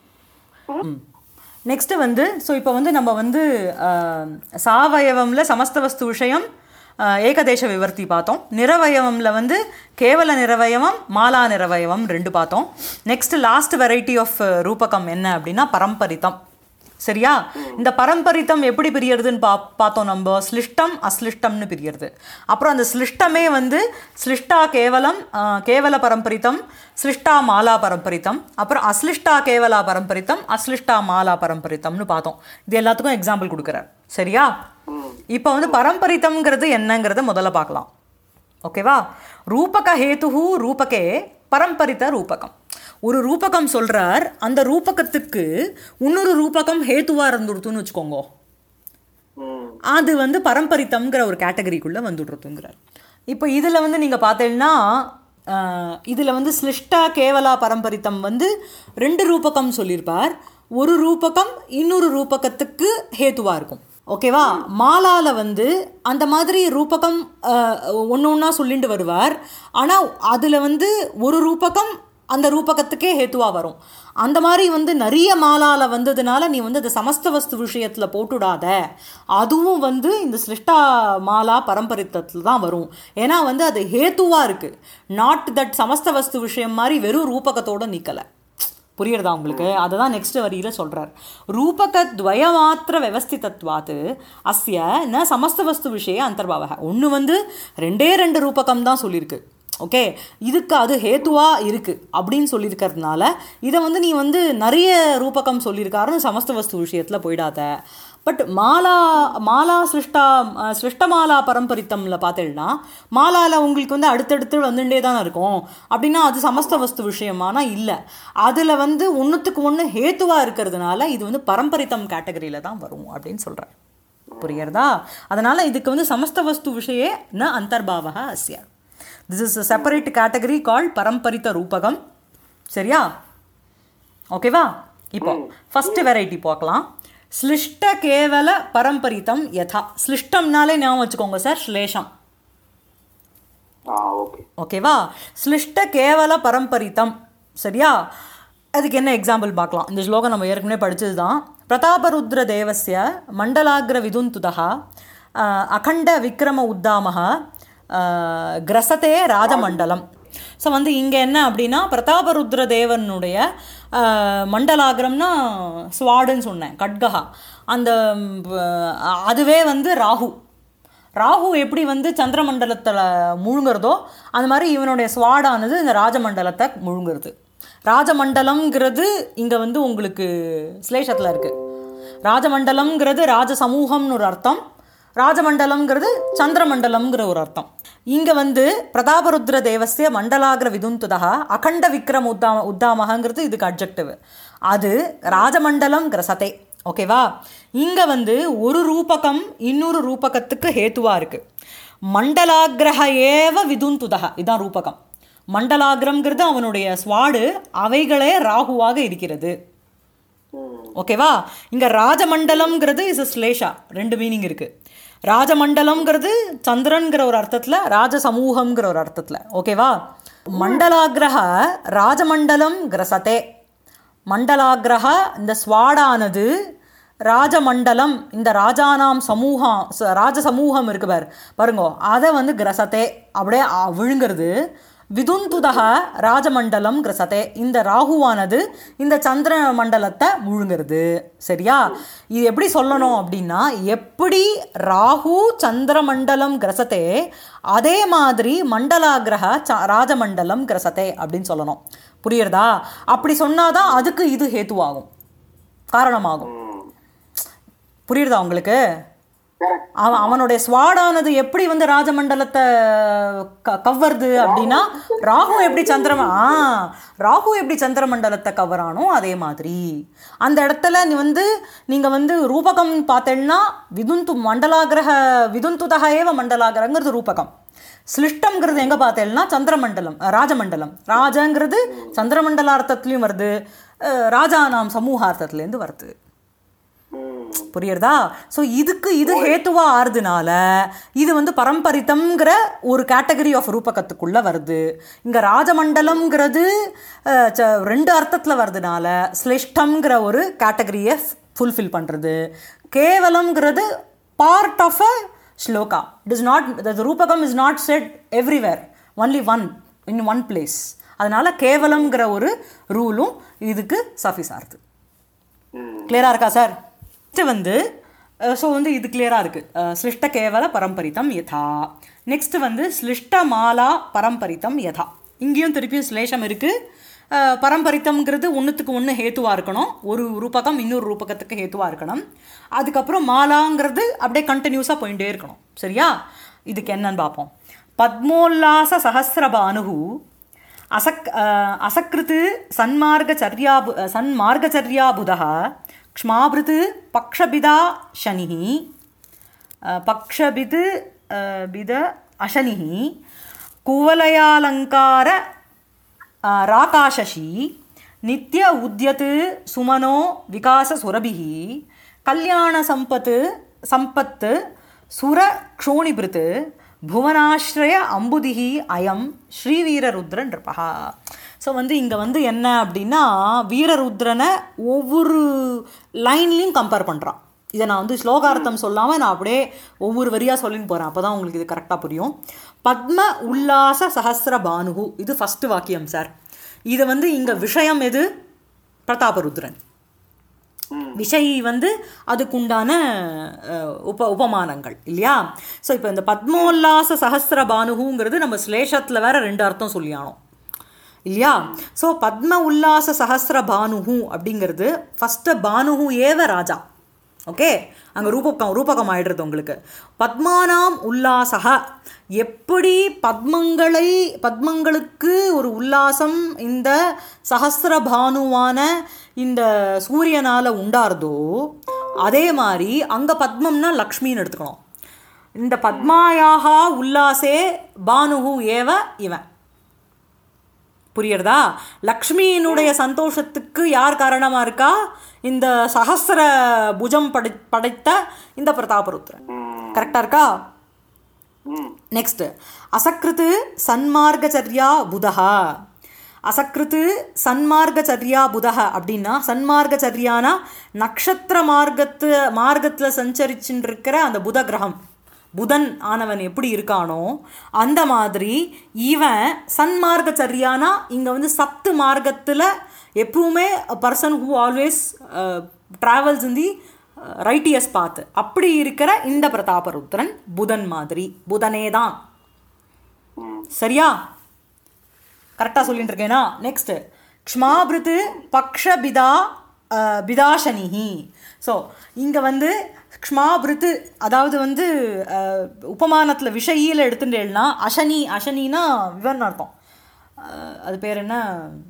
S1: ம் நெக்ஸ்ட்டு வந்து ஸோ இப்போ வந்து நம்ம வந்து ஆஹ், சாவயவம்ல சமஸ்த வஸ்து விஷயம் ஆஹ், ஏகதேச விவர்த்தி பார்த்தோம் நிறவயவம்ல வந்து கேவல நிறவயவம் மாலா நிறவயவம் ரெண்டு பார்த்தோம் நெக்ஸ்ட் லாஸ்ட் வெரைட்டி ஆஃப் ரூபகம் என்ன அப்படின்னா பரம்பரிதம் சரியா இந்த பரம்பரித்தம் எப்படி பிரியறதுன்னு பா பார்த்தோம் நம்ம ஸ்லிஷ்டம் அஸ்லிஷ்டம்னு பிரியறது அப்புறம் அந்த ஸ்லிஷ்டமே வந்து ஸ்லிஷ்டா கேவலம் ஆ, கேவல பரம்பரித்தம் ஸ்லிஷ்டா மாலா பரம்பரித்தம் அப்புறம் அஸ்லிஷ்டா கேவலா பரம்பரித்தம் அஸ்லிஷ்டா மாலா பரம்பரித்தம்னு பார்த்தோம் இது எல்லாத்துக்கும் எக்ஸாம்பிள் கொடுக்குறார் சரியா இப்போ வந்து பரம்பரித்தம்ங்கிறது என்னங்கிறத முதல்ல பார்க்கலாம் ஓகேவா ரூபக ஹேதுஹு ரூபகே பரம்பரித்த ரூபகம் ஒரு ரூபகம் சொல்றார் அந்த ரூபகத்துக்கு இன்னொரு ரூபகம் ஹேத்துவா இருந்துடுத்துன்னு வச்சுக்கோங்க
S2: ம்
S1: அது வந்து பரம்பரித்தம்ங்கிற ஒரு கேட்டகரிக்குள்ளே வந்துடுறதுங்கிறார் இப்போ இதில் வந்து நீங்கள் பார்த்தீங்கன்னா இதில் வந்து ஸ்லிஷ்டா கேவலா பரம்பரித்தம் வந்து ரெண்டு ரூபகம் சொல்லியிருப்பார் ஒரு ரூபகம் இன்னொரு ரூபகத்துக்கு ஹேத்துவாக இருக்கும் ஓகேவா மாலால வந்து அந்த மாதிரி ரூபகம் ஒன்று ஒன்றா சொல்லிட்டு வருவார் ஆனால் அதில் வந்து ஒரு ரூபகம் அந்த ரூபகத்துக்கே ஹேத்துவா வரும் அந்த மாதிரி வந்து நிறைய மாலால வந்ததுனால நீ வந்து அந்த சமஸ்த வஸ்து விஷயத்தில் போட்டுடாத அதுவும் வந்து இந்த சிருஷ்டா மாலா பரம்பரித்தத்தில் தான் வரும் ஏன்னா வந்து அது ஹேத்துவாக இருக்குது நாட் தட் சமஸ்த வஸ்து விஷயம் மாதிரி வெறும் ரூபகத்தோடு நிற்கலை புரியுறதா உங்களுக்கு அதை தான் நெக்ஸ்ட் வரியில் சொல்கிறார் ரூபகத்வயமாத்திர வியவஸ்திதத்வாத்து அஸ்ய ந சமஸ்த வஸ்து விஷய அந்தர்பாவக ஒன்று வந்து ரெண்டே ரெண்டு ரூபகம் தான் சொல்லியிருக்கு ஓகே இதுக்கு அது ஹேத்துவாக இருக்குது அப்படின்னு சொல்லியிருக்கிறதுனால இதை வந்து நீ வந்து நிறைய ரூபகம் சொல்லியிருக்காருன்னு சமஸ்த வஸ்து விஷயத்தில் போயிடாத பட் மாலா மாலா சிருஷ்டா அஹ், சிருஷ்டமாலா பரம்பரித்தம்ல பார்த்தேன்னா மாலால உங்களுக்கு வந்து அடுத்தடுத்து வந்துட்டே தானே இருக்கும் அப்படின்னா அது சமஸ்த வஸ்து விஷயமானா இல்லை அதில் வந்து ஒன்றுத்துக்கு ஒன்று ஹேத்துவாக இருக்கிறதுனால இது வந்து பரம்பரித்தம் கேட்டகரியில் தான் வரும் அப்படின்னு சொல்கிறேன் புரியுறதா அதனால் இதுக்கு வந்து சமஸ்த வஸ்து விஷயே ந அந்தர்பாவக அஸ்ய this is separate category called பரம்பரித்த ரூபகம் சரியா ஓகேவா இப்போ ஃபஸ்ட்டு வெரைட்டி பார்க்கலாம் ஸ்லிஷ்ட கேவல பரம்பரித்தம் யதா ஸ்லிஷ்டம்னாலே ஞாபகம் வச்சுக்கோங்க சார் ஸ்லேஷம்
S2: ஆ ஓகே
S1: ஓகேவா ஸ்லிஷ்ட கேவல பரம்பரித்தம் சரியா அதுக்கு என்ன எக்ஸாம்பிள் பார்க்கலாம் இந்த ஸ்லோகம் நம்ம ஏற்கனவே படிச்சது தான் பிரதாபருத்ர தேவஸ்ய மண்டலாகிர விதுந்துதா அகண்ட விக்ரம உத்தாமக கிரசதே ராஜமண்டலம் ஸோ வந்து இங்கே என்ன அப்படின்னா பிரதாபருத்ர தேவனுடைய ஆஹ், மண்டலாகிரம்னா ஸ்வாடுன்னு சொன்னேன் கட்கஹா அந்த ம், ப- அதுவே வந்து ராகு ராகு எப்படி வந்து சந்திரமண்டலத்தில் முழுங்குறதோ அந்த மாதிரி இவனுடைய ஸ்வாடானது இந்த ராஜமண்டலத்தை முழுங்குறது ராஜமண்டலம்ங்கிறது இங்கே வந்து உங்களுக்கு ஸ்லேஷத்தில் இருக்குது ராஜமண்டலம்ங்கிறது ராஜ சமூகம்னு ஒரு அர்த்தம் ராஜமண்டலம்ங்கிறது சந்திரமண்டலம்ங்கிற ஒரு அர்த்தம் இங்கே வந்து பிரதாபருத்ர தேவஸ்ய மண்டலாகிர விதுந்துதா அகண்ட விக்ரம் உத்தாம உத்தாமகங்கிறது இதுக்கு அப்ஜெக்டிவ் அது ராஜமண்டலம் கிரசதே ஓகேவா இங்கே வந்து ஒரு ரூபகம் இன்னொரு ரூபகத்துக்கு ஹேத்துவாக இருக்குது மண்டலாகிரக ஏவ விதுந்துதக இதான் ரூபகம் மண்டலாகிரம்ங்கிறது அவனுடைய ஸ்வாடு அவைகளே ராகுவாக இருக்கிறது ஓகேவா இங்க ராஜமண்டலம்ங்கிறது இஸ் ஸ்லேஷா ரெண்டு மீனிங் இருக்கு ராஜமண்டலம்ங்கிறது சந்திரன்கிற ஒரு அர்த்தத்துல ராஜ சமூகம்ங்கிற ஒரு அர்த்தத்துல ஓகேவா மண்டலாகிரக ராஜமண்டலம் கிரசதே மண்டலாகிரக இந்த ஸ்வாடானது ராஜமண்டலம் இந்த ராஜானாம் சமூகம் ச- ராஜ சமூகம் இருக்கு பார் பாருங்க அதை வந்து கிரசத்தே அப்படியே அ- விழுங்கிறது விதுந்துதக ராஜமண்டலம் கிரசத்தே இந்த ராகுவானது இந்த சந்திர மண்டலத்தை முழுங்கிறது சரியா இது எப்படி சொல்லணும் அப்படின்னா எப்படி ராகு சந்திரமண்டலம் கிரசத்தே அதே மாதிரி மண்டலாகிரக ச ராஜமண்டலம் கிரசத்தே அப்படின்னு சொல்லணும் புரியுறதா அப்படி சொன்னாதான் அதுக்கு இது ஹேத்துவாகும் காரணமாகும் புரியுறதா உங்களுக்கு
S2: கரெக்ட்
S1: அவன் அவனுடைய ஸ்வாடானது எப்படி வந்து ராஜமண்டலத்தை க கவ்வருது அப்படின்னா ராகு எப்படி சந்திரம ஆ ராகு எப்படி சந்திரமண்டலத்தை கவரானோ அதே மாதிரி அந்த இடத்துல நீ வந்து நீங்கள் வந்து ரூபகம் பார்த்தேன்னா விதுந்து மண்டலாகிரக விதுந்துதக ஏவ மண்டலாகிரங்கிறது ரூபகம் சிலிஷ்டம்ங்கிறது எங்கே பார்த்தேன்னா சந்திரமண்டலம் அஹ், ராஜமண்டலம் ராஜங்கிறது சந்திரமண்டலார்த்தத்துலேயும் வருது அஹ், ராஜானாம் சமூகார்த்தத்துலேருந்து வருது
S2: ம்
S1: புரியுறதா ஸோ இதுக்கு இது ஹேத்துவா ஆறுதுனால இது வந்து பரம்பரித்தம்ங்கிற ஒரு கேட்டகரி ஆஃப் ரூபகத்துக்குள்ள வருது இங்கே ராஜமண்டலம்ங்கிறது அஹ், ச- ரெண்டு அர்த்தத்தில் வருதுனால ஸ்லிஷ்டம்ங்கிற ஒரு கேட்டகரியை ஃபுல்ஃபில் பண்ணுறது கேவலம்ங்கிறது part of a sloka it is not the ரூபகம் is not set everywhere only one in one place அதனால கேவலம்ங்கிற ஒரு ரூலும் இதுக்கு சஃபிஸ் ஆகுது கிளியராக இருக்கா சார் நெக்ஸ்ட் வந்து ஸோ வந்து இது கிளியராக இருக்குது ஸ்லிஷ்ட கேவல பரம்பரித்தம் யதா நெக்ஸ்ட் வந்து ஸ்லிஷ்ட மாலா பரம்பரித்தம் யதா இங்கேயும் திருப்பியும் ஸ்லேஷம் இருக்குது பரம்பரித்தம்ங்கிறது ஒன்றுத்துக்கு ஒன்று ஹேத்துவாக இருக்கணும் ஒரு ரூபகம் இன்னொரு ரூபகத்துக்கு ஹேத்துவாக இருக்கணும் அதுக்கப்புறம் மாலாங்கிறது அப்படியே கண்டினியூஸாக போயிட்டே இருக்கணும் சரியா இதுக்கு என்னன்னு பார்ப்போம் பத்மோல்லாச சஹசிரபானுகு असक् असकृत् सन्मार्गचर्याबु सन्मार्गचर्याबुधः क्ष्माभृत् पक्षभिदा शनिः अ, पक्षभित् अ, बिद अशनिः कुवलयालङ्कार अ, राकाशशी नित्य उद्यत् सुमनो विकाससुरभिः कल्याणसम्पत् सम्पत् सुरक्षोणिभृत् புவனாஸ்ரய அம்புதிகி அயம் ஸ்ரீவீரருத்ர நிருபா ஸோ வந்து இங்கே வந்து என்ன அப்படின்னா வீரருத்ரனை ஒவ்வொரு லைன்லேயும் கம்பேர் பண்ணுறான் இதை நான் வந்து ஸ்லோகார்த்தம் சொல்லாமல் நான் அப்படியே ஒவ்வொரு வரியாக சொல்லின்னு போகிறேன் அப்போ தான் உங்களுக்கு இது கரெக்டாக புரியும் பத்ம உல்லாச சஹஸ்ர பானுகு இது ஃபஸ்ட்டு வாக்கியம் சார் இது வந்து இங்கே விஷயம் எது பிரதாபருத்ரன் விஷய் வந்து அதுக்குண்டான அஹ், உப உபமானங்கள் இல்லையா ஸோ இப்போ இந்த பத்மோல்லாச சஹஸ்ர பானுகுங்கிறது நம்ம ஸ்லேஷத்தில் வேற ரெண்டு அர்த்தம் சொல்லியானோம் இல்லையா ஸோ பத்ம உல்லாச சஹஸ்ர பானுகு அப்படிங்கிறது ஃபஸ்ட்டு பானுகு ஏவ ராஜா ஓகே அங்கே ரூபகம் ரூபகம் ஆயிடுறது உங்களுக்கு பத்மானாம் உல்லாசக எப்படி பத்மங்களை பத்மங்களுக்கு ஒரு உல்லாசம் இந்த சஹஸ்ர பானுவான இந்த சூரியனால் உண்டாருதோ அதே மாதிரி அங்கே பத்மம்னா லக்ஷ்மின்னு எடுத்துக்கணும் இந்த பத்மாயாக உல்லாசே பானுகு ஏவ இவன் புரியுறதா லக்ஷ்மியினுடைய சந்தோஷத்துக்கு யார் காரணமாக இருக்கா இந்த சஹஸ்ர புஜம் படை படைத்த இந்த பிரதாபருத்ரன் கரெக்டாக இருக்கா
S2: ம்
S1: நெக்ஸ்ட் அசக்ருத்து சன்மார்கச்சர்யா புதஹா அசக்ருத்து சன்மார்கச்சர்யா புதஹ அப்படின்னா சன்மார்கச்சர்யானா நக்ஷத்திர மார்க்கத்து மார்க்கத்தில் சஞ்சரிச்சுட்டு இருக்கிற அந்த புத கிரகம் புதன் ஆனவன் எப்படி இருக்கானோ அந்த மாதிரி இவன் சன்மார்கச்சரியானா இங்கே வந்து சத்து மார்க்கத்தில் எப்பவுமே person who always travels in the righteous path அப்படி இருக்கிற இந்த பிரதாபருத்ரன் புதன் மாதிரி புதனே தான் சரியா கரெக்டாக சொல்லிட்டு இருக்கேனா நெக்ஸ்ட் க்ஷ்மாபிருத்து பக்ஷபிதா அஹ், பிதாஷனிஹி ஸோ இங்கே வந்து க்ஷ்மாபிருத்து அதாவது வந்து உபமானத்தில் விஷயியில் எடுத்துட்டேன்னா அஷனி அஷனினா விவன் அர்த்தம் அஹ், அது பேர் என்ன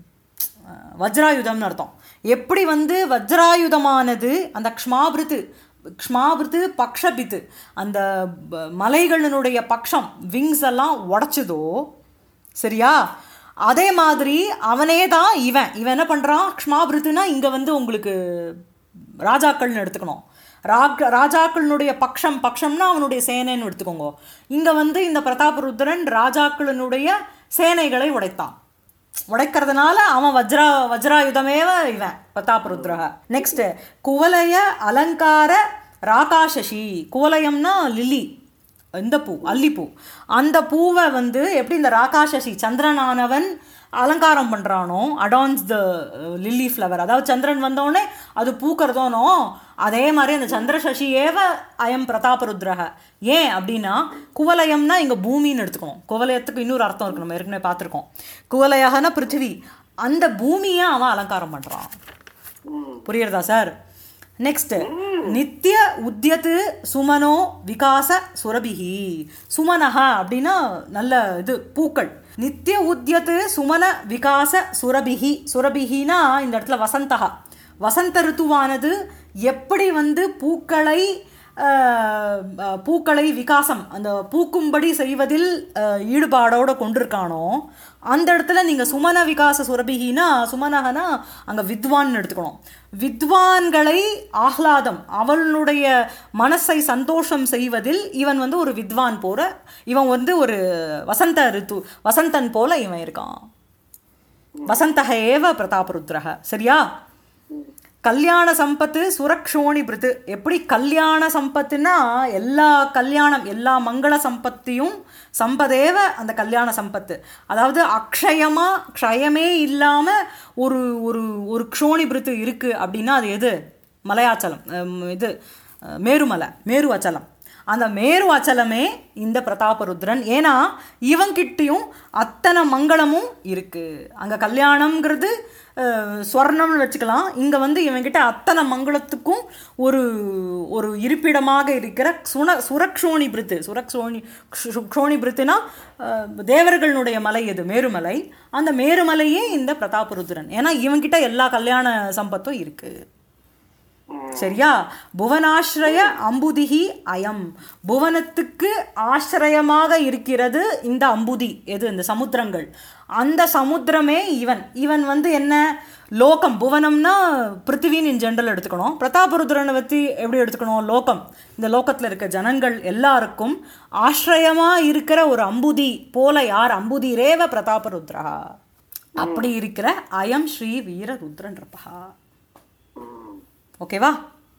S1: அஹ், வஜ்ராயுதம்னு அர்த்தம் எப்படி வந்து வஜ்ராயுதமானது அந்த க்ஷ்மாபிருத்து க்ஷ்மாபிருத்து பக்ஷபித்து அந்த ப- மலைகளினுடைய பக்ஷம் விங்ஸ் எல்லாம் உடச்சதோ சரியா அதே மாதிரி அவனே தான் இவன் இவன் என்ன பண்ணுறான் க்ஷ்மாபிருத்துனா இங்கே வந்து உங்களுக்கு ராஜாக்கள்னு எடுத்துக்கணும் ராக் ராஜாக்களினுடைய பக்ஷம் பக்ஷம்னா அவனுடைய சேனைன்னு எடுத்துக்கோங்க இங்கே வந்து இந்த பிரதாபருத்ரன் ராஜாக்களினுடைய சேனைகளை உடைத்தான் உடைக்கிறதுனால அவன் வஜ்ரா வஜ்ராயுதமேவ இவன் பிரதாபருத்ரக நெக்ஸ்ட் குவலய அலங்கார ராகாஷி குவலயம்னா லில்லி இந்த பூ அல்லிப்பூ அந்த பூவை வந்து எப்படி இந்த ராகாஷசி சந்திரனானவன் அலங்காரம் பண்ணுறானோ அடான்ஸ் த லில்லி ஃப்ளவர் அதாவது சந்திரன் வந்தோடனே அது பூக்கிறதோனோ அதே மாதிரி அந்த சந்திரசசி ஏவ அயம் பிரதாபருத்ரக ஏன் அப்படின்னா குவலயம்னா இங்கே பூமின்னு எடுத்துக்கணும் குவலயத்துக்கு இன்னொரு அர்த்தம் இருக்கு நம்ம ஏற்கனவே பார்த்துருக்கோம் குவலயகன பிருத்திவி அந்த பூமியை அவன் அலங்காரம் பண்ணுறான் புரியுறதா சார் நெக்ஸ்ட் நித்திய உத்தியத்து சுமனோ விகாச சுரபிகி சுமனஹா அப்படின்னா நல்ல இது பூக்கள் நித்திய உத்தியத்து சுமன விகாச சுரபிகி சுரபிகினா இந்த இடத்துல வசந்தகா வசந்த ருத்துவானது எப்படி வந்து பூக்களை அஹ், அஹ், பூக்களை விகாசம் அந்த பூக்கும்படி செய்வதில் அஹ், ஈடுபாடோட கொண்டிருக்கானோ அந்த இடத்துல நீங்கள் சுமன விகாச சுரபிகினா சுமனகனா அங்கே வித்வான் எடுத்துக்கணும் வித்வான்களை ஆஹ்லாதம் அவனுடைய மனசை சந்தோஷம் செய்வதில் இவன் வந்து ஒரு வித்வான் போல இவன் வந்து ஒரு வசந்த ரித்து வசந்தன் போல இவன் இருக்கான் வசந்தக ஏவ பிரதாபருத்ரக சரியா கல்யாண சம்பத்து சுரக்ஷோணி பிருத்து எப்படி கல்யாண சம்பத்துனா எல்லா கல்யாணம் எல்லா மங்கள சம்பத்தையும் சம்பதேவ அந்த கல்யாண சம்பத்து அதாவது அக்ஷயமா க்ஷயமே இல்லாமல் ஒரு ஒரு ஒரு க்ஷோணி பிருத்து இருக்குது அப்படின்னா அது எது மலையாச்சலம் ஹம், இது அஹ், மேருமலை மேரு அச்சலம் அந்த மேரு அச்சலமே இந்த பிரதாபருத்ரன் ஏன்னா இவங்கிட்டயும் அத்தனை மங்களமும் இருக்குது அங்கே கல்யாணம்ங்கிறது அஹ், ஸ்வர்ணம்னு வச்சுக்கலாம் இங்கே வந்து இவன்கிட்ட அத்தனை மங்களத்துக்கும் ஒரு ஒரு இருப்பிடமாக இருக்கிற சுன சுரக்ஷோணி பிரித்து சுரக்ஷோணி க்ஷோணி பிரித்துனா அஹ், தேவர்களுடைய மலை எது மேருமலை அந்த மேருமலையே இந்த பிரதாபருத்ரன் ஏன்னா இவன்கிட்ட எல்லா கல்யாண சம்பத்தும் இருக்குது சரியா புவனாஸ்ரய அம்புதிகி அயம் புவனத்துக்கு ஆசிரயமாக இருக்கிறது இந்த அம்புதி எது இந்த சமுத்திரங்கள் அந்த சமுத்திரமே இவன் இவன் வந்து என்ன லோகம் புவனம்னா பிருத்திவின்னு இன் ஜென்ரல் எடுத்துக்கணும் பிரதாபருத்ரனை பற்றி எப்படி எடுத்துக்கணும் லோகம் இந்த லோகத்தில் இருக்க ஜனங்கள் எல்லாருக்கும் ஆசிரயமாக இருக்கிற ஒரு அம்புதி போல யார் அம்புதி ரேவ பிரதாபருத்ரா அப்படி இருக்கிற அயம் ஸ்ரீ வீர ருத்ரன் இருப்பா ஓகேவா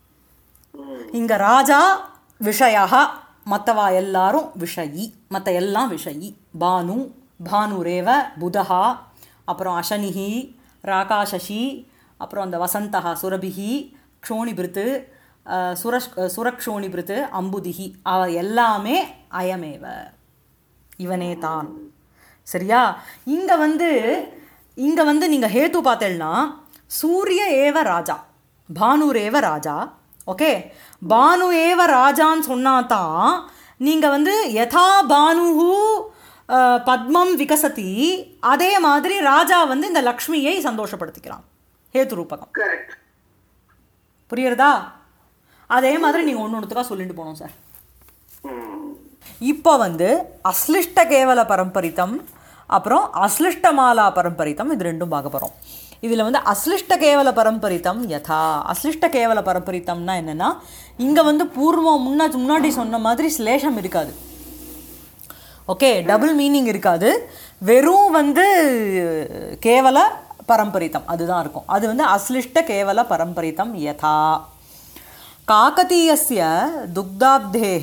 S1: இங்க ராஜா விஷயா மற்றவா எல்லாரும் விஷயி மற்ற எல்லாம் விஷயி பானு பானுரேவ புதஹா அப்புறம் அசனிஹி ராகாசசி அப்புறம் அந்த வசந்தா சுரபிஹி க்ஷோணிபிருத்து அஹ், சுரஷ் சுரக்ஷோணிபிருத்து அம்புதிஹி அவ எல்லாமே அயமேவ இவனே தான் சரியா இங்க வந்து இங்க வந்து நீங்க ஹேத்து பார்த்தேன்னா சூரிய ஏவ ராஜா பானுரேவ ராஜா ஓகே பானு ஏவ ராஜான்னு சொன்னா தான் நீங்க வந்து யதா பானுஹு அஹ், பத்மம் விகசதி அதே மாதிரி ராஜா வந்து இந்த லக்ஷ்மியை சந்தோஷப்படுத்திக்கிறான் ஹேத்து ரூபகம்
S2: கரெக்ட்
S1: புரியுறதா அதே மாதிரி நீங்கள் ஒன்று ஒன்றுத்துக்காக சொல்லிட்டு போனோம் சார் இப்போ வந்து அஸ்லிஷ்ட கேவல பரம்பரித்தம் அப்புறம் அஸ்லிஷ்டமாலா பரம்பரித்தம் இது ரெண்டும் பார்க்க போகிறோம் இதில் வந்து அஸ்லிஷ்ட கேவல பரம்பரித்தம் யதா அஸ்லிஷ்ட கேவல பரம்பரித்தம்னா என்னென்னா இங்கே வந்து பூர்வம் முன்னாடி முன்னாடி சொன்ன மாதிரி ஸ்லேஷம் இருக்காது ஓகே டபுள் மீனிங் இருக்காது வெறும் வந்து கேவல பரம்பரித்தம் அதுதான் இருக்கும் அது வந்து அஸ்லிஷ்ட கேவல பரம்பரித்தம் யதா काकतीयस्य दुग्धाब्धेः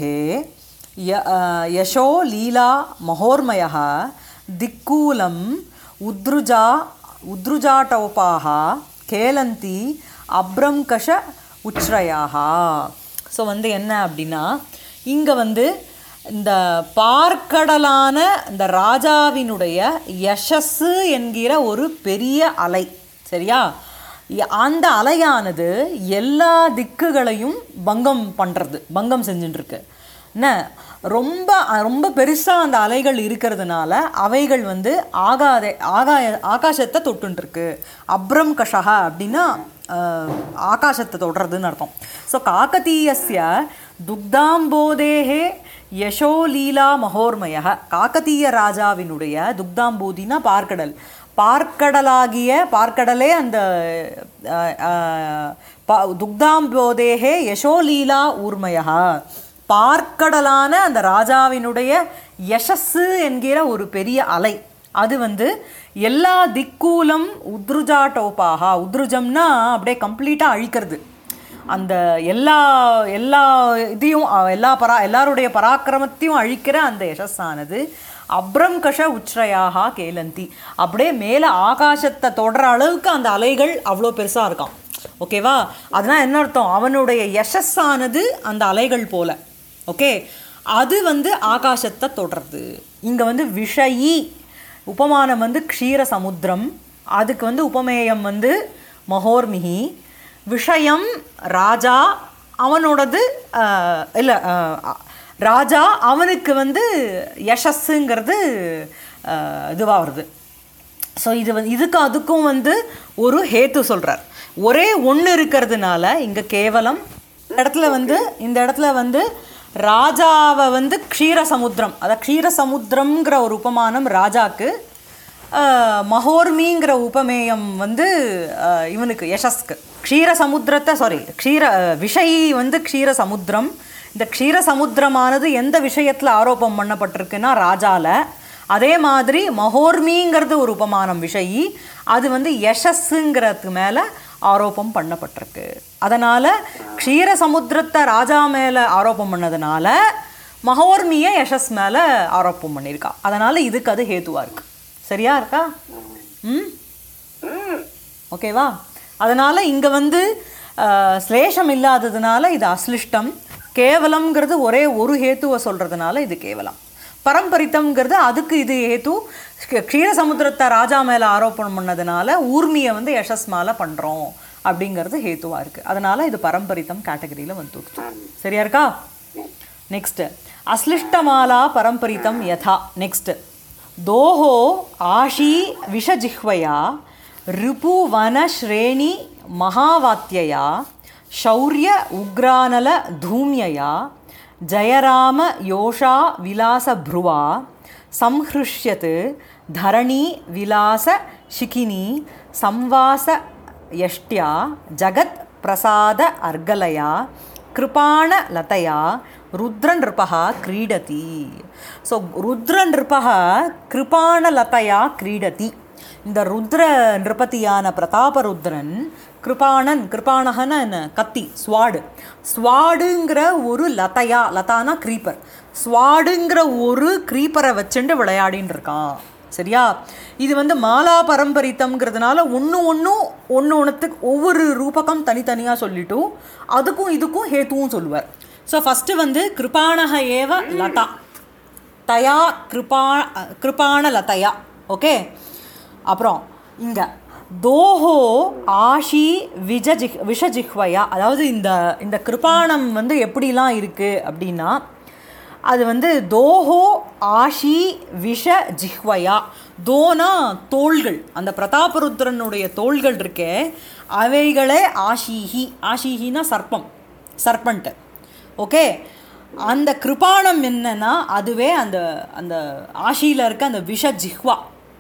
S1: य अ, यशो लीला महोर्मयः दिक्कूलम् उद्रुजा उद्रुजाटोपाः கேலந்தி அப்ரம்கஷ உச்ரயாக ஸோ வந்து என்ன அப்படின்னா இங்கே வந்து இந்த பார்க்கடலான இந்த ராஜாவினுடைய யசஸ்ஸு என்கிற ஒரு பெரிய அலை சரியா இ- அந்த அலையானது எல்லா திக்குகளையும் பங்கம் பண்ணுறது பங்கம் செஞ்சுட்டு இருக்கு என்ன ரொம்ப ரொம்ப பெருசாக அந்த அலைகள் இருக்கிறதுனால அவைகள் வந்து ஆகாத ஆகாய ஆகாசத்தை தொட்டுருக்கு அப்ரம் கஷகா அப்படின்னா அஹ், ஆகாசத்தை தொடுறதுன்னு அர்த்தம் ஸோ காக்கதீயஸ்ய துக்தாம்போதேகே யசோ லீலா மகோர்மய காக்கதீய ராஜாவினுடைய துக்தாம்போதினா பார்க்கடல் பார்க்கடலாகிய பார்க்கடலே அந்த அஹ், அஹ், ப- துக்தாம்போதேகே யசோலீலா ஊர்மயா பார்க்கடலான அந்த ராஜாவினுடைய யசஸ்ஸு என்கிற ஒரு பெரிய அலை அது வந்து எல்லா திக்கூலம் உத்ருஜா டோப்பாகா உத்ருஜம்னா அப்படியே கம்ப்ளீட்டாக அழிக்கிறது அந்த எல்லா எல்லா இதையும் அஹ், எல்லா பரா எல்லாருடைய பராக்கிரமத்தையும் அழிக்கிற அந்த யசஸ்ஸானது அப்ரம் கஷ உச்ரயாக கேலந்தி அப்படியே மேலே ஆகாசத்தை தொடர அளவுக்கு அந்த அலைகள் அவ்வளோ பெருசாக இருக்கான் ஓகேவா அதனால் என்ன அர்த்தம் அவனுடைய யசஸ்ஸானது அந்த அலைகள் போல ஓகே அது வந்து ஆகாசத்தை தொடருது இங்கே வந்து விஷயி உபமானம் வந்து க்ஷீர சமுத்திரம் அதுக்கு வந்து உபமேயம் வந்து மகோர்மிகி விஷயம் ராஜா அவனோடது இல்லை ராஜா அவனுக்கு வந்து யசஸ்ஸுங்கிறது இதுவாக வருது ஸோ இது வந்து இதுக்கு அதுக்கும் வந்து ஒரு ஹேத்து சொல்கிறார் ஒரே ஒன்று இருக்கிறதுனால இங்கே கேவலம் இந்த இடத்துல வந்து இந்த இடத்துல வந்து ராஜாவை வந்து க்ஷீர சமுத்திரம் அதாவது க்ஷீர சமுத்திரம்ங்கிற ஒரு உபமானம் ராஜாக்கு ஆஹ், மகோர்மிங்கிற உபமேயம் வந்து ஆஹ், இவனுக்கு யசஸ்க்கு க்ஷீர சமுத்திரத்தை சாரி க்ஷீர ஆஹ், விஷயி வந்து க்ஷீர சமுத்திரம் இந்த க்ஷீர சமுத்திரமானது எந்த விஷயத்தில் ஆரோப்பம் பண்ணப்பட்டிருக்குன்னா ராஜால அதே மாதிரி மகோர்மிங்கிறது ஒரு உபமானம் விஷயி அது வந்து யசஸ்ஸுங்கிறதுக்கு மேலே ஆரோப்பம் பண்ணப்பட்டிருக்கு அதனால் க்ஷீர சமுத்திரத்தை ராஜா மேலே ஆரோப்பம் பண்ணதுனால மகோர்மியை யசஸ் மேலே ஆரோப்பம் பண்ணியிருக்கா அதனால் இதுக்கு அது ஹேத்துவாக இருக்கு சரியா இருக்கா ம் ஓகேவா அதனால் இங்கே வந்து அஹ், ஸ்லேஷம் இல்லாததுனால இது அஸ்லிஷ்டம் கேவலம்ங்கிறது ஒரே ஒரு ஹேத்துவை சொல்கிறதுனால இது கேவலம் பரம்பரித்தம்ங்கிறது அதுக்கு இது ஹேத்து க்ஷ- க்ஷீரசமுத்திரத்தை ராஜா மேலே ஆரோப்பணம் பண்ணதுனால ஊர்மியை வந்து யசஸ் மேலே பண்ணுறோம் அப்படிங்கிறது ஹேத்துவாக இருக்குது அதனால் இது பரம்பரித்தம் கேட்டகரியில் வந்துடுச்சு சரியா இருக்கா ನೆಕ್ಸ್ಟ್ ಅಶ್ಲಿಷ್ಟಮಾಲಾ ಪರಂಪರಿತಂ ಯಥಾ ನೆಕ್ಸ್ಟ್ ದೋಹೋ ಆಶಿ ವಿಷಜಿಹ್ವಯ ರಿಪುವನ ಶ್ರೇಣಿ ಮಹಾವಾತ್ಯಯ ಶೌರ್ಯ ಉಗ್ರಾನಲ ಧೂಮ್ಯಯ ಜಯರಾಮ ಯೋಷಾ ವಿಲಾಸ ಭ್ರುವ ಸಂಹೃಷ್ಯತ್ ಧರಣಿ ವಿಲಾಸ ಶಿಖಿನಿ ಸಂವಾಸ ಯಷ್ಟ್ಯಾ ಜಗತ್ ಪ್ರಸಾದ ಅರ್ಗಲಯ कृपाणलतया रुद्रनृपः क्रीडति सो रुद्रनृपः कृपाणलतया क्रीडति இந்த ருத்ர நிருபதியான பிரதாபருத்ரன் கிருபாணன் கிருபாணகன என்ன கத்தி ஸ்வாடு ஸ்வாடுங்கிற ஒரு லதையா லதானா க்ரீப்பர் ஸ்வாடுங்கிற ஒரு க்ரீப்பரை வச்சுட்டு விளையாடின்னு இருக்கான் சரியா இது வந்து மாலா பரம்பரித்தம்ங்கிறதுனால ஒன்று ஒன்றும் ஒன்று ஒன்றுத்துக்கு ஒவ்வொரு ரூபகம் தனித்தனியாக சொல்லிட்டு அதுக்கும் இதுக்கும் ஹேத்துவும் சொல்லுவார் ஸோ ஃபஸ்ட்டு வந்து கிருபாணக ஏவ லதா தயா கிருபா கிருபாண லதயா ஓகே அப்புறம் இங்கே தோஹோ ஆஷி விஜஜி விஷஜிஹ்வயா அதாவது இந்த இந்த கிருபாணம் வந்து எப்படிலாம் இருக்குது அப்படின்னா அது வந்து தோஹோ ஆஷி விஷ ஜிஹ்வயா தோனா தோள்கள் அந்த பிரதாபருத்ரனுடைய தோள்கள் இருக்கே அவைகளே ஆஷிஹி ஆஷிஹினா சர்ப்பம் சர்பண்ட்டு ஓகே அந்த கிருபாணம் என்னன்னா அதுவே அந்த அந்த ஆஷியில் இருக்க அந்த விஷ ஜிஹ்வா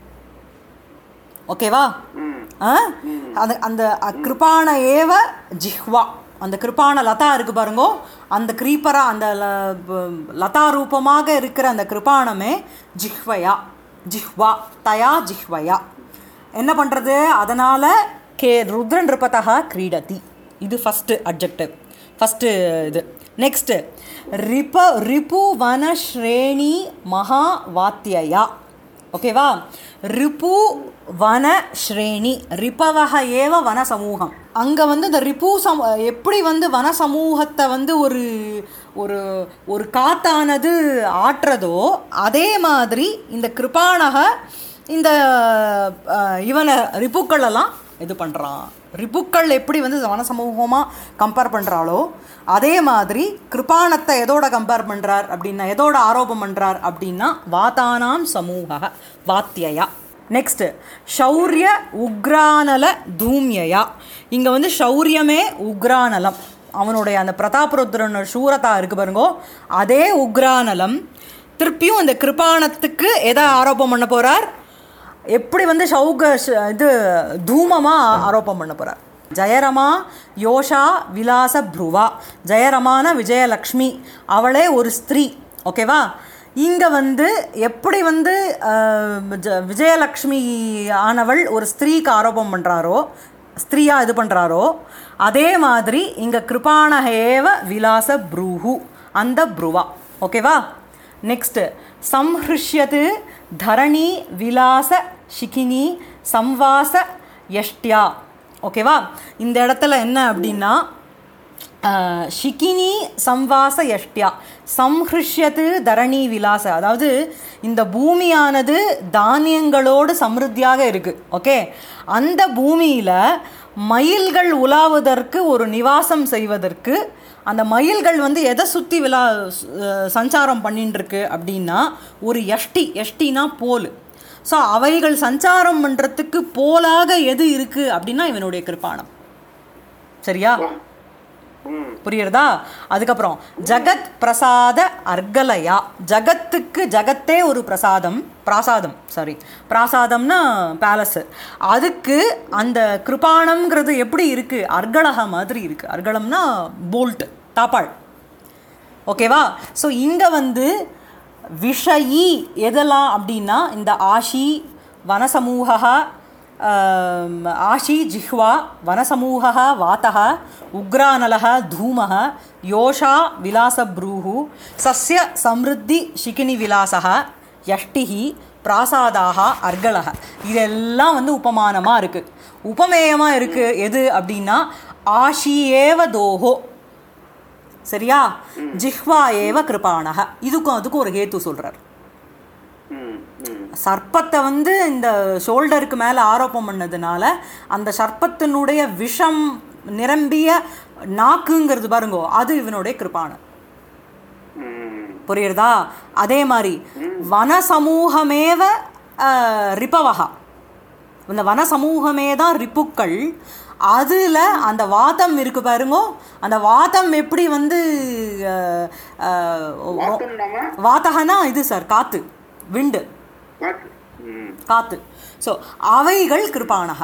S1: ஓகேவா ஆ அந்த அந்த அ- கிருபாண ஏவ ஜிஹ்வா அந்த கிருபாண லதா இருக்கு பாருங்கோ அந்த கிரீப்பரா அந்த ல- ப- லதா ரூபமாக இருக்கிற அந்த கிருபாணமே ஜிஹ்வயா ஜிஹ்வா தயா ஜிஹ்வயா என்ன பண்ணுறது அதனால் கே ருத்ரன் ரிபதா கிரீடதி இது ஃபஸ்ட்டு அப்ஜெக்டிவ் ஃபஸ்ட்டு இது நெக்ஸ்ட்டு ரிப ரிபு வன ஸ்ரேணி மகா வாத்தியயா ஓகேவா ரிபு வன ஸ்ரேணி ரிபவக ஏவ வன சமூகம் அங்கே வந்து இந்த ரிபு சம் எப்படி வந்து வன சமூகத்தை வந்து ஒரு ஒரு ஒரு காத்தானது ஆட்டுறதோ அதே மாதிரி இந்த கிருபாணக இந்த அஹ், இவனை ரிப்புக்களெல்லாம் இது பண்ணுறான் ரிப்புக்கள் எப்படி வந்து வன சமூகமாக கம்பேர் பண்ணுறாளோ அதே மாதிரி கிருபாணத்தை எதோட கம்பேர் பண்ணுறார் அப்படின்னா எதோட ஆரோபம் பண்ணுறார் அப்படின்னா வாதானாம் சமூக வாத்தியயா நெக்ஸ்ட்டு ஷௌரிய உக்ரானல தூம்யயா இங்கே வந்து ஷௌரியமே உக்ரானலம் அவனுடைய அந்த பிரதாபருத்ரன் சூரதா இருக்கு பாருங்கோ அதே உக்ரானலம் திருப்பியும் அந்த கிருபாணத்துக்கு எதை ஆரோபம் பண்ண போகிறார் எப்படி வந்து சௌக ஷ- இது தூமமாக ஆரோப்பம் பண்ண போகிறார் ஜெயரமா யோஷா விலாச ப்ருவா ஜெயரமான விஜயலக்ஷ்மி அவளே ஒரு ஸ்திரீ ஓகேவா இங்கே வந்து எப்படி வந்து அஹ், ஜ- விஜயலக்ஷ்மி ஆனவள் ஒரு ஸ்திரீக்கு ஆரோபம் பண்ணுறாரோ ஸ்திரீயா இது பண்ணுறாரோ அதே மாதிரி இங்கே கிருபாணஹேவ விலாச ப்ரூஹு அந்த ப்ருவா ஓகேவா நெக்ஸ்ட் சம்ஹிருஷ்யது தரணி விலாச ஷிகினி சம்வாச யஷ்டியா ஓகேவா இந்த இடத்துல என்ன அப்படின்னா ஆஹ், ஷிகினி சம்வாச யஷ்டியா சம்ஹிருஷ்யது தரணி விலாச அதாவது இந்த பூமியானது தானியங்களோடு சமிருத்தியாக இருக்குது ஓகே அந்த பூமியில் மயில்கள் உலாவுவதற்கு ஒரு நிவாசம் செய்வதற்கு அந்த மயில்கள் வந்து எதை சுற்றி விழா அஹ், சஞ்சாரம் பண்ணிட்டு இருக்கு அப்படின்னா ஒரு எஷ்டி எஷ்டினா போல் ஸோ அவைகள் சஞ்சாரம் பண்ணுறதுக்கு போலாக எது இருக்குது அப்படின்னா இவனுடைய கிருப்பாணம் சரியா
S2: ம்
S1: புரியுறதா அதுக்கப்புறம் ஜகத் பிரசாத அர்கலயா ஜகத்துக்கு ஜகத்தே ஒரு பிரசாதம் பிராசாதம் சாரி பிராசாதம்னா பேலஸு அதுக்கு அந்த கிருபாணம்ங்கிறது எப்படி இருக்குது அர்கலக மாதிரி இருக்குது அர்கலம்னா போல்ட் தாப்பாள் ஓகேவா ஸோ இங்கே வந்து விஷயி எதெல்லாம் அப்படின்னா இந்த ஆஷி வனசமூக ஆஷி ஜிஹ்வா வனசமூக வாத்தः உக்ரானலः धूमः யோஷா விலாசப்ரூஹு சஸ்ய சம்ருத்தி ஷிகினி விலாசः யஷ்டிஹி பிராசாதாக அர்கலக இதெல்லாம் வந்து உபமானமாக இருக்குது உபமேயமாக இருக்குது எது அப்படின்னா ஆஷியேவ தோஹோ சரியா ஜிஹ்வா ஏவ கிருபாணக இதுக்கும் அதுக்கும் ஒரு ஹேத்து சொல்கிறார்
S2: ம் ம்
S1: சர்ப்பத்தை வந்து இந்த ஷோல்டருக்கு மேலே ஆரோப்பம் பண்ணதுனால அந்த சர்ப்பத்தினுடைய விஷம் நிரம்பிய நாக்குங்கிறது பாருங்கோ அது இவனுடைய கிருபாணம்
S2: ம்
S1: புரியுறதா அதே மாதிரி வனசமூகமேவ அஹ், ரிபவகா இந்த வனசமூகமே தான் ரிப்புக்கள் அதில் அந்த வாதம் இருக்கு பாருங்கோ அந்த வாதம் எப்படி வந்து அஹ், அஹ்,
S2: வாத்தம் நாம
S1: வாதகனா இது சார் காத்து விண்டு
S2: காற்று ம்
S1: காத்து ஸோ அவைகள் கிருபாணக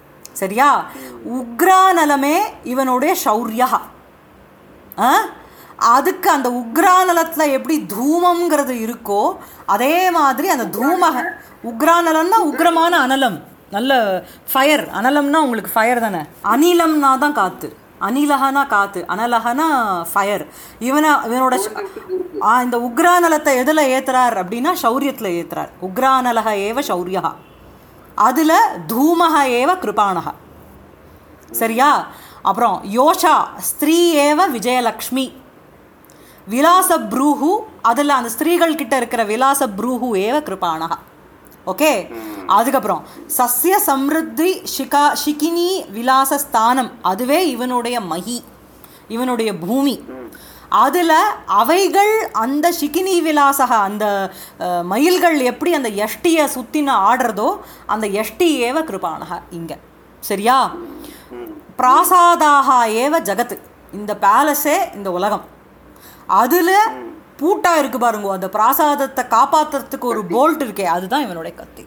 S1: சரியா உக்ரானலமே இவனுடைய ஷௌரியா ஆ? அதுக்கு அந்த உக்ரானலத்தில் எப்படி தூமம்ங்கிறது இருக்கோ அதே மாதிரி அந்த தூமக உக்ரானலம்னா உக்ரமான அனலம் நல்ல ஃபயர் அனலம்னா உங்களுக்கு ஃபயர் தானே அனிலம்னா தான் காற்று அனிலகனா காற்று அனலகனா ஃபயர் இவனை இவனோட ஷ- ஆ, இந்த உக்ரானலத்தை எதில் ஏத்துறார் அப்படின்னா சௌரியத்தில் ஏத்துறார் உக்ரானலக ஏவ சௌரியா அதில் தூமக ஏவ கிருபாணக சரியா அப்புறம் யோஷா ஸ்திரீ ஏவ விஜயலக்ஷ்மி விலாச ப்ரூஹு அதில் அந்த ஸ்திரீகள் கிட்ட இருக்கிற விலாச ப்ரூஹு ஏவ கிருபாணக ஓகே அதுக்கப்புறம் சஸ்ய சம்ருத்தி ஷிகா ஷிகினி விலாச ஸ்தானம் அதுவே இவனுடைய மகி இவனுடைய பூமி அதில் அவைகள் அந்த ஷிகினி விலாசக அந்த அஹ், மயில்கள் எப்படி அந்த எஷ்டியை சுத்தின ஆடுறதோ அந்த எஷ்டி ஏவ கிருபாணக இங்கே சரியா பிராசாதாக ஏவ ஜகத்து இந்த பேலஸே இந்த உலகம் அதில் பூட்டா இருக்கு பாருங்க அந்த பிராசாதத்தை காப்பாத்துறதுக்கு ஒரு போல்ட் இருக்கே அதுதான் இவனுடைய கத்தி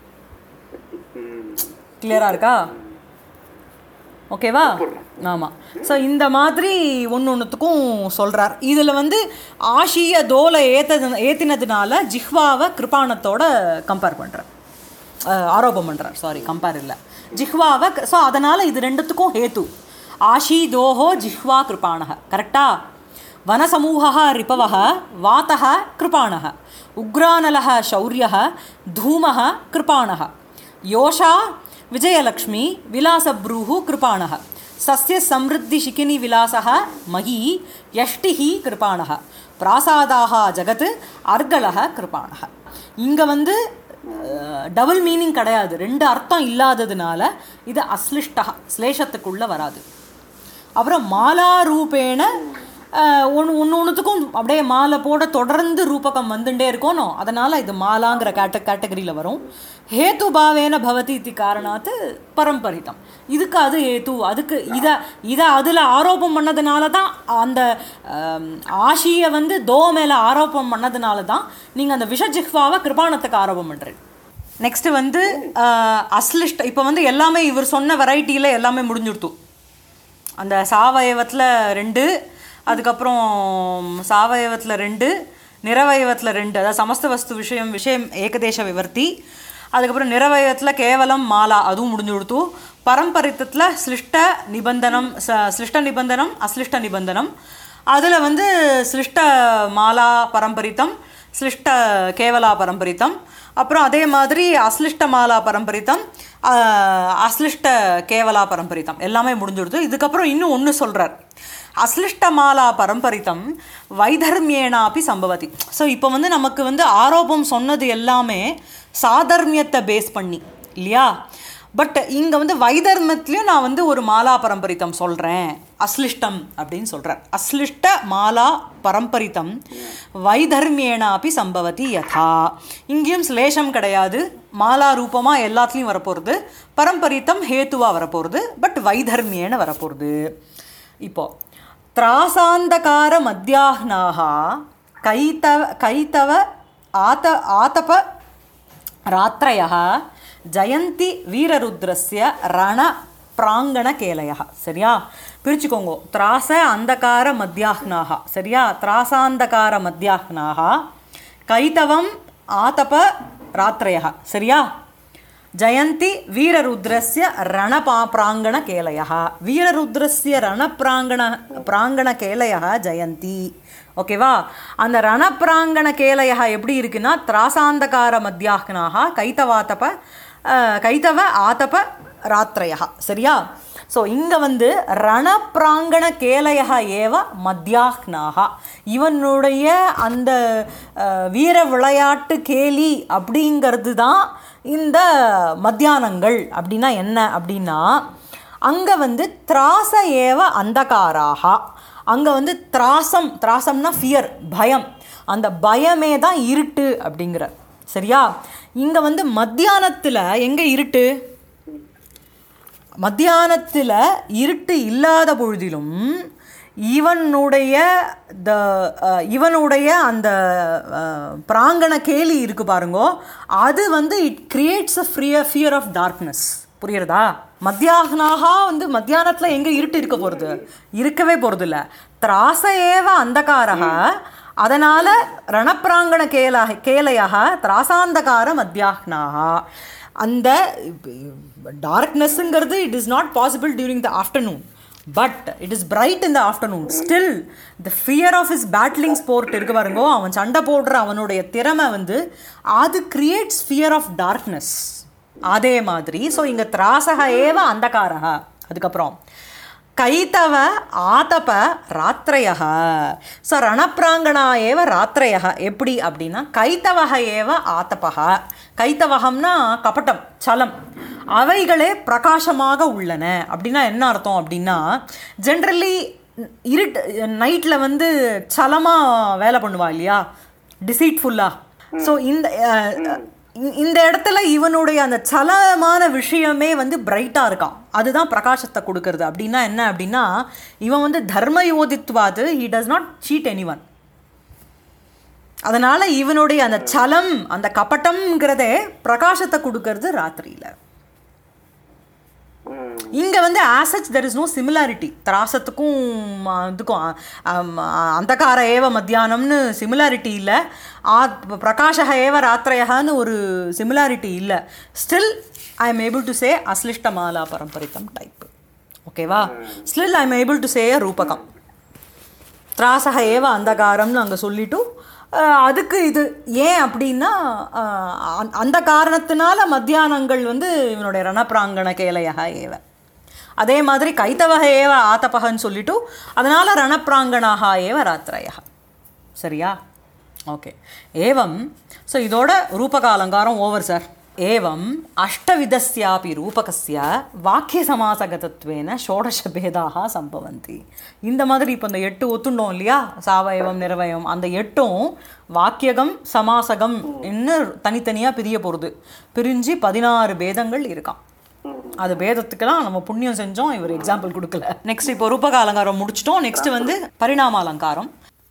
S1: கிளியரா இருக்கா ஓகேவா ஆமாம் ஸோ இந்த மாதிரி ஒன்று ஒன்றுத்துக்கும் சொல்கிறார் இதில் வந்து ஆஷிய தோலை ஏத்தது ஏற்றினதுனால ஜிஹ்வாவை கிருபாணத்தோட கம்பேர் பண்ணுறார் ஆரோபம் பண்ணுறார் சாரி கம்பேர் இல்லை ஜிஹ்வாவை ஸோ அதனால் இது ரெண்டுத்துக்கும் ஹேத்து ஆஷி தோஹோ ஜிஹ்வா கிருபாணக கரெக்டா வனசமூகः ரிபவः வாத்தः कृपाणः उग्रानलः शौर्यः धूमः कृपाणः योषा विजयलक्ष्मी विलासभ्रूः कृपाणः सस्य समृद्धिशिखिनिविलासः मही यष्टिः कृपाणः प्रासादाः ஜகத் அர்கலக கிருபாணக இங்கே வந்து டபுள் மீனிங் கிடையாது ரெண்டு அர்த்தம் இல்லாததுனால இது அஸ்லிஷ்டா ஸ்லேஷத்துக்குள்ளே வராது அப்புறம் மாலா ரூபேண ஒன்று ஒன்று ஒன்றுத்துக்கும் அப்படியே மாலை போட தொடர்ந்து ரூபகம் வந்துட்டே இருக்கணும் அதனால் இது மாலாங்கிற கேட்ட கேட்டகரியில் வரும் ஹேத்து பாவேன பவதி இது காரணாத்து பரம்பரிதம் இதுக்கு அது ஹேத்து அதுக்கு இதை இதை அதில் ஆரோபம் பண்ணதுனால தான் அந்த ஆம், ஆஷியை வந்து தோ மேலே ஆரோபம் பண்ணதுனால தான் நீங்கள் அந்த விஷஜிஹ்வாவை கிருபாணத்துக்கு ஆரோபம் பண்ணுறீங்க நெக்ஸ்ட்டு வந்து ஆஹ், அஸ்லிஷ்ட இப்போ வந்து எல்லாமே இவர் சொன்ன வெரைட்டியில் எல்லாமே முடிஞ்சுடுத்து அந்த சாவயவத்தில் ரெண்டு அதுக்கப்புறம் சாவயவத்தில் ரெண்டு நிறவயவத்தில் ரெண்டு அதாவது சமஸ்த வஸ்து விஷயம் விஷயம் ஏகதேச விவர்த்தி அதுக்கப்புறம் நிறவயத்தில் கேவலம் மாலா அதுவும் முடிஞ்சு கொடுத்து பரம்பரித்தத்தில் சிலிஷ்ட நிபந்தனம் ச சிலிஷ்ட நிபந்தனம் அஸ்லிஷ்ட நிபந்தனம் அதில் வந்து சிலிஷ்ட மாலா பரம்பரித்தம் சிலிஷ்ட கேவலா பரம்பரித்தம் அப்புறம் அதே மாதிரி அஸ்லிஷ்ட மாலா பரம்பரித்தம் ஆஹ், அஸ்லிஷ்ட கேவலா பரம்பரித்தம் எல்லாமே முடிஞ்சுடுது இதுக்கப்புறம் இன்னும் ஒன்று சொல்கிறார் அஸ்லிஷ்ட மாலா பரம்பரித்தம் வைதர்மியேனாப்பி சம்பவதி ஸோ இப்போ வந்து நமக்கு வந்து ஆரோபம் சொன்னது எல்லாமே சாதர்மியத்தை பேஸ் பண்ணி இல்லையா பட் இங்கே வந்து வைதர்மத்துலேயும் நான் வந்து ஒரு மாலா பரம்பரித்தம் சொல்கிறேன் அஸ்லிஷ்டம் அப்படின்னு சொல்கிறார் அஸ்லிஷ்ட மாலா பரம்பரித்தம் வைதர்மியேனாப்பி சம்பவதி யதா இங்கேயும் ஸ்லேஷம் கிடையாது மாலா ரூபமாக எல்லாத்துலேயும் வரப்போகிறது பரம்பரித்தம் ஹேத்துவாக வரப்போகிறது பட் வைதர்மியேன வரப்போகிறது இப்போ த்ராசாந்தகார மத்தியாஹ்னாக கைத்தவ கைத்தவ ஆத ஆதப ராத்திரயः ஜெயந்தி வீரருத்ரஸ்ய ரண பிராங்கண கேலயः சரியா பிரிச்சுக்கோங்க திராச அந்தகார மத்தியாஹ்னாக சரியா திராசாந்தகார மத்தியாஹ்னாக கைதவம் ஆதப ராத்திரயः சரியா ஜெயந்தி வீரருத்ரஸ்ய ரணபா பிராங்கண கேலயः வீரருத்ரஸ்ய ரணப்பிராங்கண பிராங்கண கேலயः ஜெயந்தி ஓகேவா அந்த ரணப்பிராங்கண கேலயः எப்படி இருக்குன்னா திராசாந்தகார மத்தியாஹ்னாக கைத்தவாத்தப அஹ், கைத்தவ ஆத்தப ராத்திரயா சரியா ஸோ இங்கே வந்து ரணப்பிராங்கண கேலயக ஏவ மத்தியாஹ்னாக இவனுடைய அந்த அஹ், வீர விளையாட்டு கேலி அப்படிங்கிறது தான் இந்த மத்தியானங்கள் அப்படின்னா என்ன அப்படின்னா அங்கே வந்து திராச ஏவ அந்தகாராக அங்கே வந்து திராசம் திராசம்னா ஃபியர் பயம் அந்த பயமே தான் இருட்டு அப்படிங்கிற சரியா இங்கே வந்து மத்தியானத்தில் எங்கே இருட்டு மத்தியானத்தில் இருட்டு இல்லாத பொழுதிலும் இவனுடைய த இவனுடைய அந்த அஹ், பிராங்கண கேலி இருக்கு பாருங்கோ அது வந்து it creates a fri fear of darkness புரியுறதா மத்தியாகனாக வந்து மத்தியானத்தில் எங்கே இருட்டு இருக்க போகிறது இருக்கவே போகிறது இல்லை திராச ஏவ அந்தகாரः அதனால ரணப்பிராங்கண கேல கேலையாக திராசாந்தகார மத்தியாஹ்னாக அந்த டார்க்னஸ்ங்கிறது it is not possible during the afternoon but it is bright in the afternoon still the fear of is battling sport இருக்கு பாருங்கோ அவன் சண்டை போடுற அவனுடைய திறமை வந்து அது கிரியேட்ஸ் ஃபியர் ஆஃப் டார்க்னஸ் அதே மாதிரி ஸோ இங்கே திராசக ஏவ அந்தகாரக அதுக்கப்புறம் கைத்தவ ஆதப ராத்திரையக ஸோ ரணப்பிராங்கணா ஏவ ராத்திரையக எப்படி அப்படின்னா கைத்தவக ஏவ ஆத்தபக கைத்தவகம்னா கபட்டம் சலம் அவைகளே பிரகாசமாக உள்ளன அப்படின்னா என்ன அர்த்தம் அப்படின்னா ஜென்ரலி இருட் நைட்டில் வந்து சலமாக வேலை பண்ணுவா இல்லையா டிசீட்ஃபுல்லாக ஸோ இந்த அஹ், இ- இந்த இடத்துல இவனுடைய அந்த சலமான விஷயமே வந்து பிரைட்டாக இருக்கான் அதுதான் பிரகாசத்தை கொடுக்கறது அப்படின்னா என்ன அப்படின்னா இவன் வந்து தர்ம யோதித்வாது he does not cheat anyone அதனால இவனுடைய அந்த சலம் அந்த கபட்டம்ங்கிறதே பிரகாசத்தை கொடுக்கறது ராத்திரியில
S2: ம்.
S1: இங்க வந்து ஆசச் தெர் இஸ் நோ சிமிலாரிட்டி திராசத்துக்கும் ஆ, இதுக்கும் ஆ, ஆம், ஆ, அந்தகார ஏவ மத்தியானம்னு சிமிலாரிட்டி இல்லை ஆ பிரகாஷக ஏவ ராத்திரையகான்னு ஒரு சிமிலாரிட்டி இல்லை still I am able to say அஸ்லிஷ்டமாலா பரம்பரித்தம் டைப் ஓகேவா still I am able to say ரூபகம் திராசக ஏவ அந்தகாரம்னு அங்கே சொல்லிட்டு அஹ், அதுக்கு இது ஏன் அப்படின்னா அஹ், அந்த- அந்த காரணத்தினால மத்தியானங்கள் வந்து இவனுடைய ரணப்பிராங்கண கேலையாக ஏவ அதே மாதிரி கைத்தவக ஏவ ஆத்தபகன்னு சொல்லிட்டு அதனால ரணப்பிராங்கணாக ஏவ ராத்திரையா சரியா ஓகே ஏவம் ஸோ இதோட ரூபக அலங்காரம் ஓவர் சார் ஏவம் அஷ்டவிதஸ்யாபி ரூபகஸ்ய வாக்கிய சமாசகதத்வேன ஷோடச பேதாக சம்பவந்தி இந்த மாதிரி இப்போ இந்த எட்டு ஒத்துண்டோம் இல்லையா சாவயவம் நிறவயம் அந்த எட்டும் வாக்கியகம் சமாசகம் இன்னும் தனித்தனியாக பிரிய போகிறது பிரிஞ்சு பதினாறு பேதங்கள் இருக்கான் அது பேதத்துக்கெல்லாம் நம்ம புண்ணியம் செஞ்சோம் இவர் எக்ஸாம்பிள் கொடுக்கல நெக்ஸ்ட் இப்போ ரூபக அலங்காரம் முடிச்சிட்டோம் நெக்ஸ்ட் வந்து பரிணாம அலங்காரம்